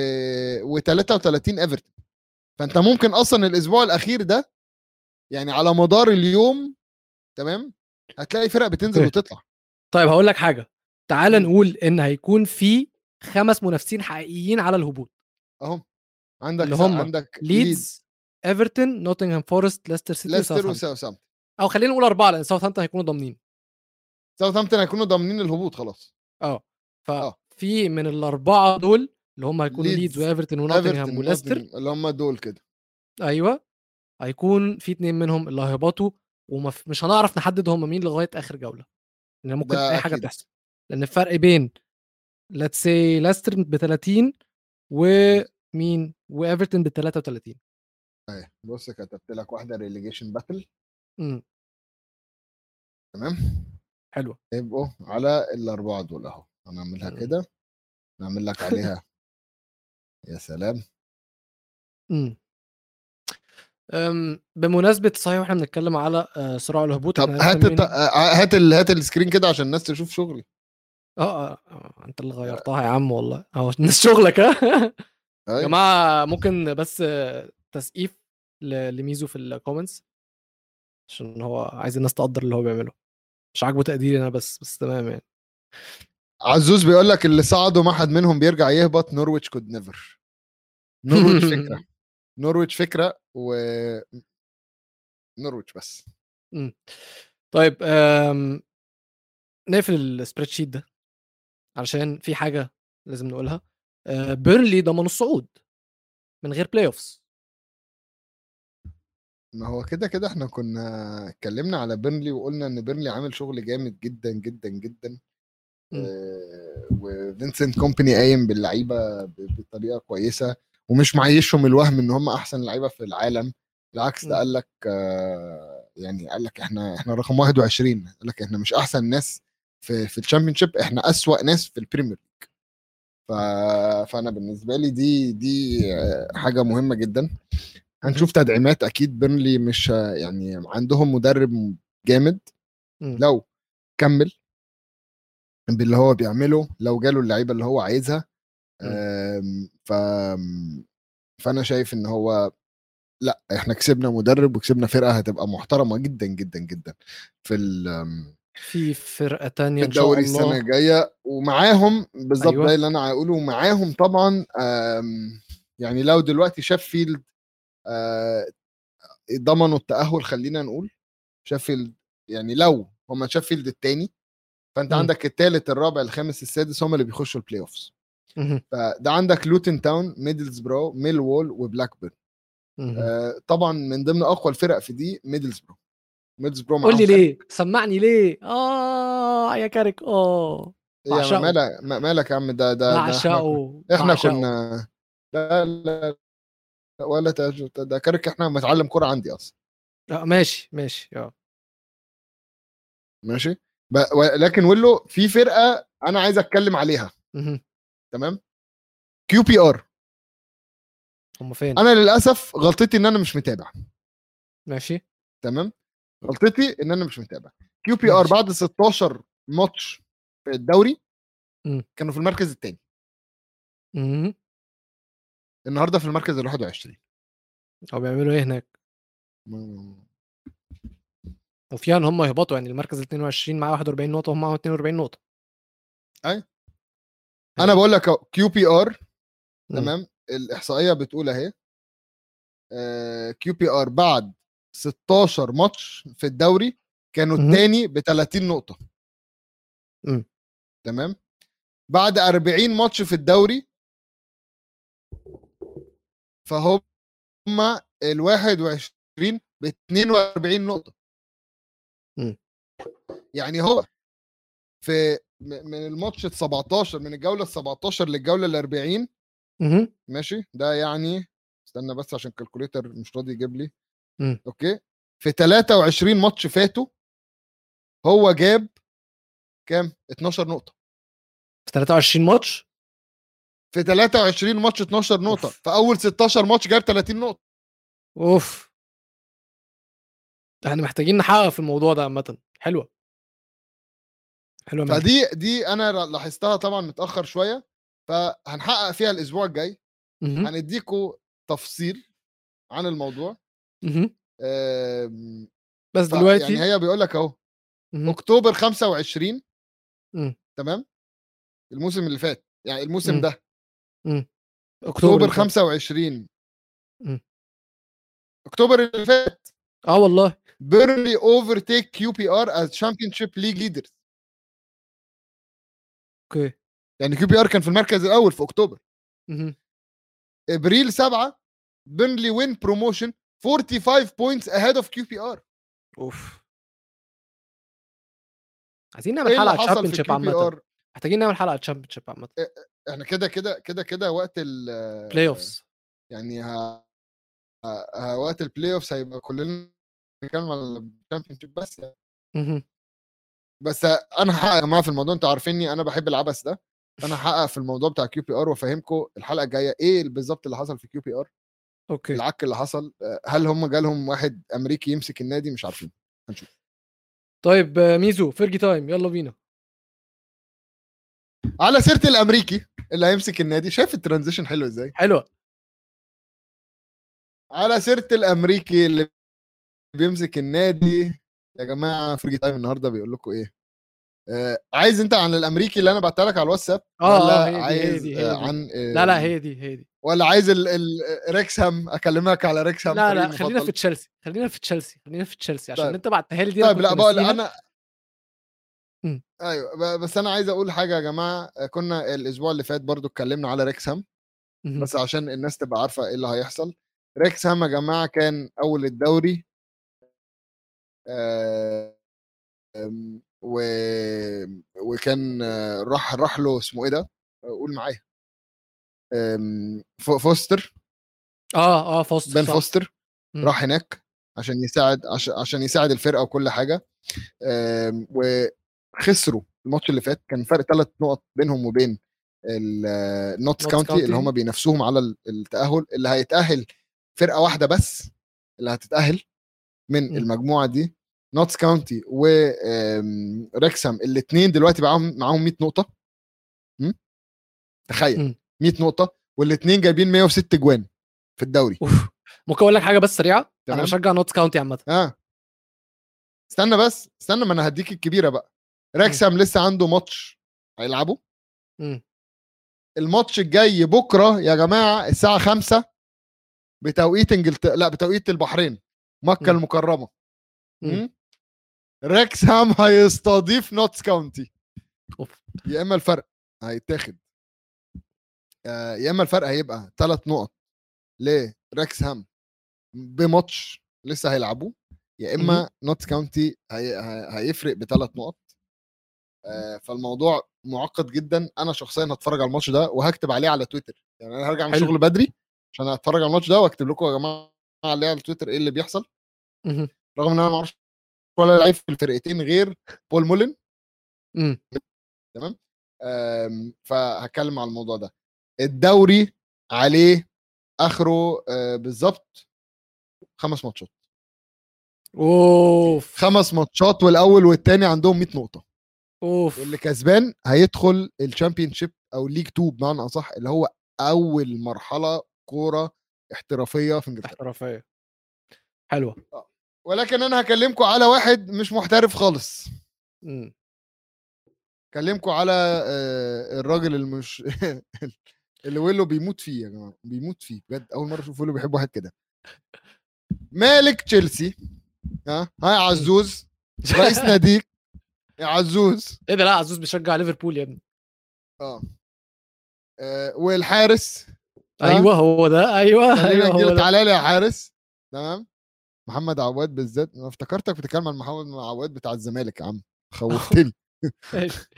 و33 ايفرتون فانت ممكن اصلا الاسبوع الاخير ده يعني على مدار اليوم تمام هتلاقي فرق بتنزل أوكي. وتطلع طيب هقول لك حاجه تعال مم. نقول ان هيكون في خمس منافسين حقيقيين على الهبوط اهو عندك اللي سا- هم عندك ليدز ايفرتون نوتنغهام فورست ليستر سيتي ليستر وساوثهامبتون وساوثهامبتون او خلينا نقول اربعه لان ساوثهامبتون هيكونوا ضامنين ساوثهامبتون هيكونوا ضامنين الهبوط خلاص اه آه. ففي من الاربعه دول اللي هم هيكونوا ليدز، ليدز وايفرتون ونوتنغهام ايفرتون وليستر نوتنغهام، اللي هم دول كده ايوه هيكون في اتنين منهم اللي هيهبطوا ومش هنعرف نحدد هم مين لغايه اخر جوله لان ممكن ده اي حاجه أكيد. تحصل لان الفرق بين ليتس سي ليستر ب 30 ومين وايفرتون ب 33 اهي بص كتبت لك واحده ريليجيشن باتل امم تمام حلوه يبقوا على الاربعه دول اهو هنعملها مم. كده نعمل لك عليها يا سلام امم أم، بمناسبه صحيح واحنا بنتكلم على آه، صراع الهبوط طب إحنا هات لسه الت... مين- آه، هات ال... هات السكرين كده عشان الناس تشوف شغلي اه اه آه، انت اللي غيرتها يا عم والله اهو الناس شغلك ها يا أهي. جماعه ممكن بس آه، تسقيف ل- لميزو في الكومنتس عشان هو عايز الناس تقدر اللي هو بيعمله مش عاجبه تقديري انا بس بس تمام يعني عزوز بيقول لك اللي صعدوا ما حد منهم بيرجع يهبط نورويتش كود نيفر نورويتش فكره نورويتش فكره و نورويتش بس طيب آم، نقفل السبريد شيت ده علشان في حاجه لازم نقولها آه، بيرنلي ضمنوا الصعود من غير بلاي اوفز ما هو كده كده احنا كنا اتكلمنا على بيرنلي وقلنا ان بيرنلي عامل شغل جامد جدا جدا جدا مم. آه، وفينسنت كومباني قايم باللعيبه ب- بطريقه كويسه ومش معيشهم الوهم ان هم احسن لعيبه في العالم بالعكس ده مم. قال لك آه، يعني قال لك احنا احنا رقم 21 قال لك احنا مش احسن ناس في في الشامبيون شيب احنا اسوأ ناس في البريمير ليج ف... فانا بالنسبه لي دي دي آه، حاجه مهمه جدا هنشوف تدعيمات اكيد بيرنلي مش ه- يعني عندهم مدرب جامد مم. لو كمل باللي هو بيعمله لو جاله اللعيبه اللي هو عايزها آم، ف فانا شايف ان هو لا احنا كسبنا مدرب وكسبنا فرقه هتبقى محترمه جدا جدا جدا في ال- في فرقه في تانية ان شاء الدوري السنه الله الجايه ومعاهم بالظبط أيوة. ده اللي انا هقوله معاهم طبعا آم، يعني لو دلوقتي شاف فيلد آه، ضمنوا التاهل خلينا نقول شيفيلد يعني لو هم شيفيلد الثاني فانت مم. عندك الثالث الرابع الخامس السادس هم اللي بيخشوا البلاي اوفز مهم. فده عندك لوتن تاون ميدلز برو ميل وول وبلاك بيرن مهم. آه طبعا من ضمن اقوى الفرق في دي ميدلز برو ميدلز برو قول لي معاهم ليه سمعني ليه اه يا كارك اه يا بعشقه. مالك مالك يا عم ده ده, ده احنا, بعشقه احنا بعشقه. كنا لا لا لا، ولا تهجد ده كارك احنا متعلم كرة عندي اصلا آه ماشي ماشي اه ماشي ب- ولكن ويلو في فرقه انا عايز اتكلم عليها مهم. تمام كيو بي ار هم فين انا للاسف غلطتي ان انا مش متابع ماشي تمام غلطتي ان انا مش متابع كيو بي ار ماشي. بعد 16 ماتش في الدوري مم. كانوا في المركز الثاني مهم. النهارده في المركز ال 21 هو بيعملوا ايه هناك م- وفيها ان هم يهبطوا يعني المركز ال 22 معاه 41 نقطه وهم معاهم 42 نقطه انا بقول لك كيو بي ار مم. تمام الاحصائيه بتقول اهي كيو بي ار بعد 16 ماتش في الدوري كانوا مهم. الثاني ب 30 نقطه مم. تمام بعد 40 ماتش في الدوري فهم ال 21 ب 42 نقطه مم. يعني هو في م- من الماتش ال 17 من الجوله ال 17 للجوله ال 40 مهم. ماشي ده يعني استنى بس عشان الكالكوليتر مش راضي يجيب لي مم. اوكي في 23 ماتش فاتوا هو جاب كام 12 نقطه في 23 ماتش في 23 ماتش 12 نقطه أوف. في اول 16 ماتش جاب 30 نقطه اوف احنا محتاجين نحقق في الموضوع ده عامه حلوه حلوه منك. فدي دي انا لاحظتها طبعا متاخر شويه فهنحقق فيها الاسبوع الجاي مهم. هنديكوا تفصيل عن الموضوع مهم. آم، بس ف- دلوقتي يعني هي بيقول لك اهو مهم. اكتوبر 25 مم. تمام الموسم اللي فات يعني الموسم مم. ده مم. اكتوبر اللي فات. 25 مم. اكتوبر اللي فات اه والله بيرلي اوفر تيك كيو بي ار از شامبيون شيب ليج ليدرز اوكي يعني كيو بي ار كان في المركز الاول في اكتوبر مهم. ابريل 7 بيرلي وين بروموشن 45 بوينتس اهيد اوف كيو بي ار اوف عايزين نعمل ايه اللي حلقه حصل تشامبيون في شيب كيو بي عامه ار محتاجين نعمل حلقه تشامبيون شيب عامه احنا كده كده كده كده وقت ال بلاي اوفز يعني ها ها- ها وقت البلاي اوفز هيبقى كلنا نتكلم على الشامبيون شيب بس يعني. مهم. بس انا هحقق يا جماعه في الموضوع انتوا عارفيني انا بحب العبث ده انا هحقق في الموضوع بتاع كيو بي ار وافهمكم الحلقه الجايه ايه بالظبط اللي حصل في كيو بي ار اوكي العك اللي حصل آه، هل هم جالهم واحد امريكي يمسك النادي مش عارفين هنشوف طيب آه، ميزو فيرجي تايم يلا بينا على سيره الامريكي اللي هيمسك النادي شايف الترانزيشن حلو ازاي حلوه على سيره الامريكي اللي بيمسك النادي يا جماعه فريق تايم النهارده بيقول لكم ايه آه عايز انت عن الامريكي اللي انا بعتها لك على الواتساب اه ولا اه هي دي هي عايز دي هي آه دي عن آه لا لا هي دي هي دي ولا عايز ال ال ريكسهام اكلمك على ريكسهام لا فريقي لا خلينا المفضل؟ في تشيلسي خلينا في تشيلسي خلينا في تشيلسي عشان طيب. انت بعتها لي دي أنا طيب لا كنت بقول ناسيها. انا مم. ايوه ب- بس انا عايز اقول حاجه يا جماعه آه، كنا الاسبوع اللي فات برضو اتكلمنا على ريكسهام مهم. بس عشان الناس تبقى عارفه ايه اللي هيحصل ريكسهام يا جماعه كان اول الدوري آه، آم، و... وكان آه، راح راح له اسمه ايه ده قول معايا آم، فو- فوستر اه اه فوست بن صح. فوستر مم. راح هناك عشان يساعد عشان, عشان يساعد الفرقه وكل حاجه آم، وخسروا الماتش اللي فات كان فرق ثلاث نقط بينهم وبين النوتس Notts كاونتي اللي County. هم بينافسوهم على ال- التاهل اللي هيتاهل فرقه واحده بس اللي هتتاهل من مم. المجموعه دي نوتس كاونتي وريكسام الاثنين دلوقتي معاهم معاهم 100 نقطه م? تخيل مم. 100 نقطه والاثنين جايبين 106 جوان في الدوري اوف ممكن اقول لك حاجه بس سريعه انا تمام. بشجع نوتس كاونتي عامه اه استنى بس استنى ما انا هديك الكبيره بقى ريكسام لسه عنده ماتش هيلعبه مم. الماتش الجاي بكره يا جماعه الساعه 5 بتوقيت انجلترا لا بتوقيت البحرين مكه مم. المكرمه مم. مم؟ ريكسهام هيستضيف نوتس كاونتي اوف يا اما الفرق هيتاخد آه، يا اما الفرق هيبقى ثلاث نقط لريكسهام بماتش لسه هيلعبوه يا اما نوتس كاونتي هي... هي- هيفرق بثلاث نقط آه، فالموضوع معقد جدا انا شخصيا هتفرج على الماتش ده وهكتب عليه على تويتر يعني انا هرجع من حلو. الشغل بدري عشان اتفرج على الماتش ده واكتب لكم يا جماعه عليه على تويتر ايه اللي بيحصل مهم. رغم ان انا ما اعرفش ولا لعيب في الفرقتين غير بول مولن مم. تمام آم، فهتكلم على الموضوع ده الدوري عليه اخره آه، بالظبط خمس ماتشات اوف خمس ماتشات والاول والثاني عندهم 100 نقطه اوف واللي كسبان هيدخل الشامبيون شيب او ليج 2 بمعنى اصح اللي هو اول مرحله كوره احترافيه في انجلترا احترافيه حلوه ولكن انا هكلمكم على واحد مش محترف خالص مم. كلمكم على آه، الراجل المش اللي ويلو بيموت فيه يا جماعه بيموت فيه بجد اول مره اشوف ويلو بيحب واحد كده مالك تشيلسي ها هاي عزوز رئيس ناديك يا عزوز ايه ده لا عزوز بيشجع ليفربول يا ابني اه آه، والحارس ها؟ ايوه هو ده ايوه خلينا ايوه هو نجيب ده تعالى لي يا حارس تمام محمد عواد بالذات انا افتكرتك بتتكلم عن محمد عواد بتاع الزمالك يا عم خوفتني ماشي.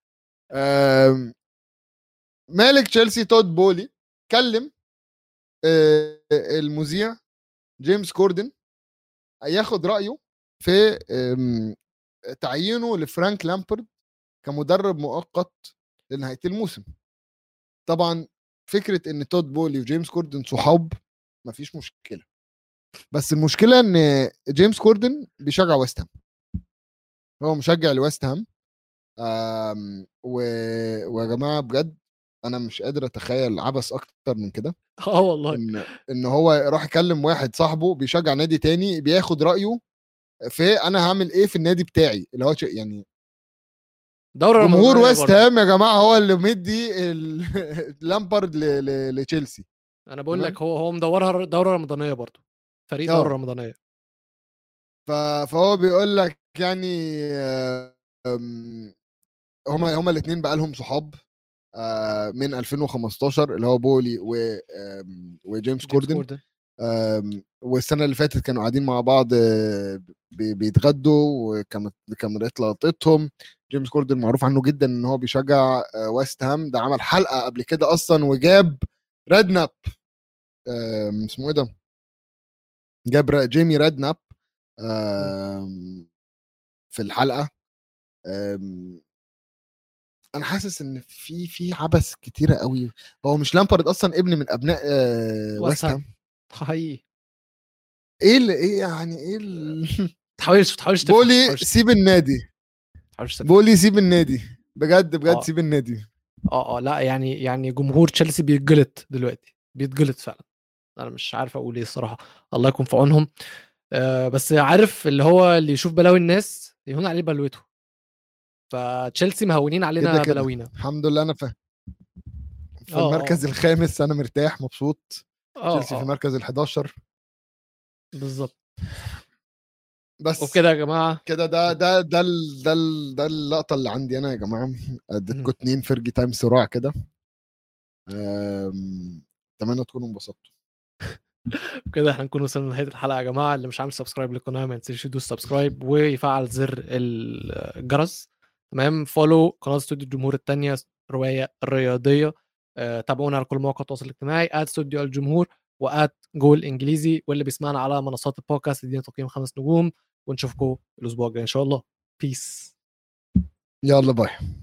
آم، مالك تشيلسي تود بولي كلم آه، المذيع جيمس كوردن ياخد رايه في آم، تعيينه لفرانك لامبرد كمدرب مؤقت لنهايه الموسم طبعا فكره ان تود بولي وجيمس كوردن صحاب مفيش مشكله بس المشكله ان جيمس كوردن بيشجع ويست هام هو مشجع لويست هام آم، و... ويا جماعه بجد انا مش قادر اتخيل عبث اكتر من كده اه والله ان ان هو راح يكلم واحد صاحبه بيشجع نادي تاني بياخد رايه في انا هعمل ايه في النادي بتاعي اللي هو شيء- يعني دوره جمهور رمضانية ويست برضه. هام يا جماعه هو اللي مدي ال- لامبارد ل- ل- لتشيلسي انا بقول تمام. لك هو هو مدورها دوره رمضانيه برضه فريق آه. دوره رمضانيه ف- فهو بيقول لك يعني آم، هما هما الاثنين بقى لهم صحاب آه، من 2015 اللي هو بولي و آم، وجيمس جيمس كوردن كوردن آم، والسنه اللي فاتت كانوا قاعدين مع بعض آه، بي- بيتغدوا وكانت كاميرات لقطتهم جيمس كوردن معروف عنه جدا ان هو بيشجع آه، ويست هام ده عمل حلقه قبل كده اصلا وجاب رادناب آم، اسمه ايه ده جاب را- جيمي رادناب آم، في الحلقه آم، انا حاسس ان في في عبث كتيره قوي هو مش لامبارد اصلا ابن من ابناء آه، ويست ويست هام. هام حقيقي ايه اللي ايه يعني ايه ال... ما تحاولش ما تحاولش تفهم، ما بولي تحاولش- سيب النادي ما تحاولش تفهم. بولي سيب النادي بجد بجد آه. سيب النادي اه اه لا يعني يعني جمهور تشيلسي بيتجلط دلوقتي بيتجلط فعلا انا مش عارف اقول ايه الصراحه الله يكون في عونهم آه بس عارف اللي هو اللي يشوف بلاوي الناس يهون عليه بلوته فتشيلسي مهونين علينا كده كده. بلاوينا الحمد لله انا في في آه، المركز الخامس انا مرتاح مبسوط اه تشيلسي في آه، المركز ال11 بالظبط بس وبكده يا جماعه كده ده ده ده ال- ده ال- ده اللقطه اللي عندي انا يا جماعه اديتكم اتنين فرجي تايم صراع كده أم، اتمنى تكونوا انبسطتوا كده احنا نكون وصلنا لنهايه الحلقه يا جماعه اللي مش عامل سبسكرايب للقناه ما ينساش يدوس سبسكرايب ويفعل زر الجرس تمام فولو قناه استوديو الجمهور الثانيه روايه الرياضيه آه، تابعونا على كل مواقع التواصل الاجتماعي ات استوديو الجمهور وات جول انجليزي واللي بيسمعنا على منصات البودكاست يدينا تقييم خمس نجوم ونشوفكم الاسبوع الجاي ان شاء الله بيس يلا باي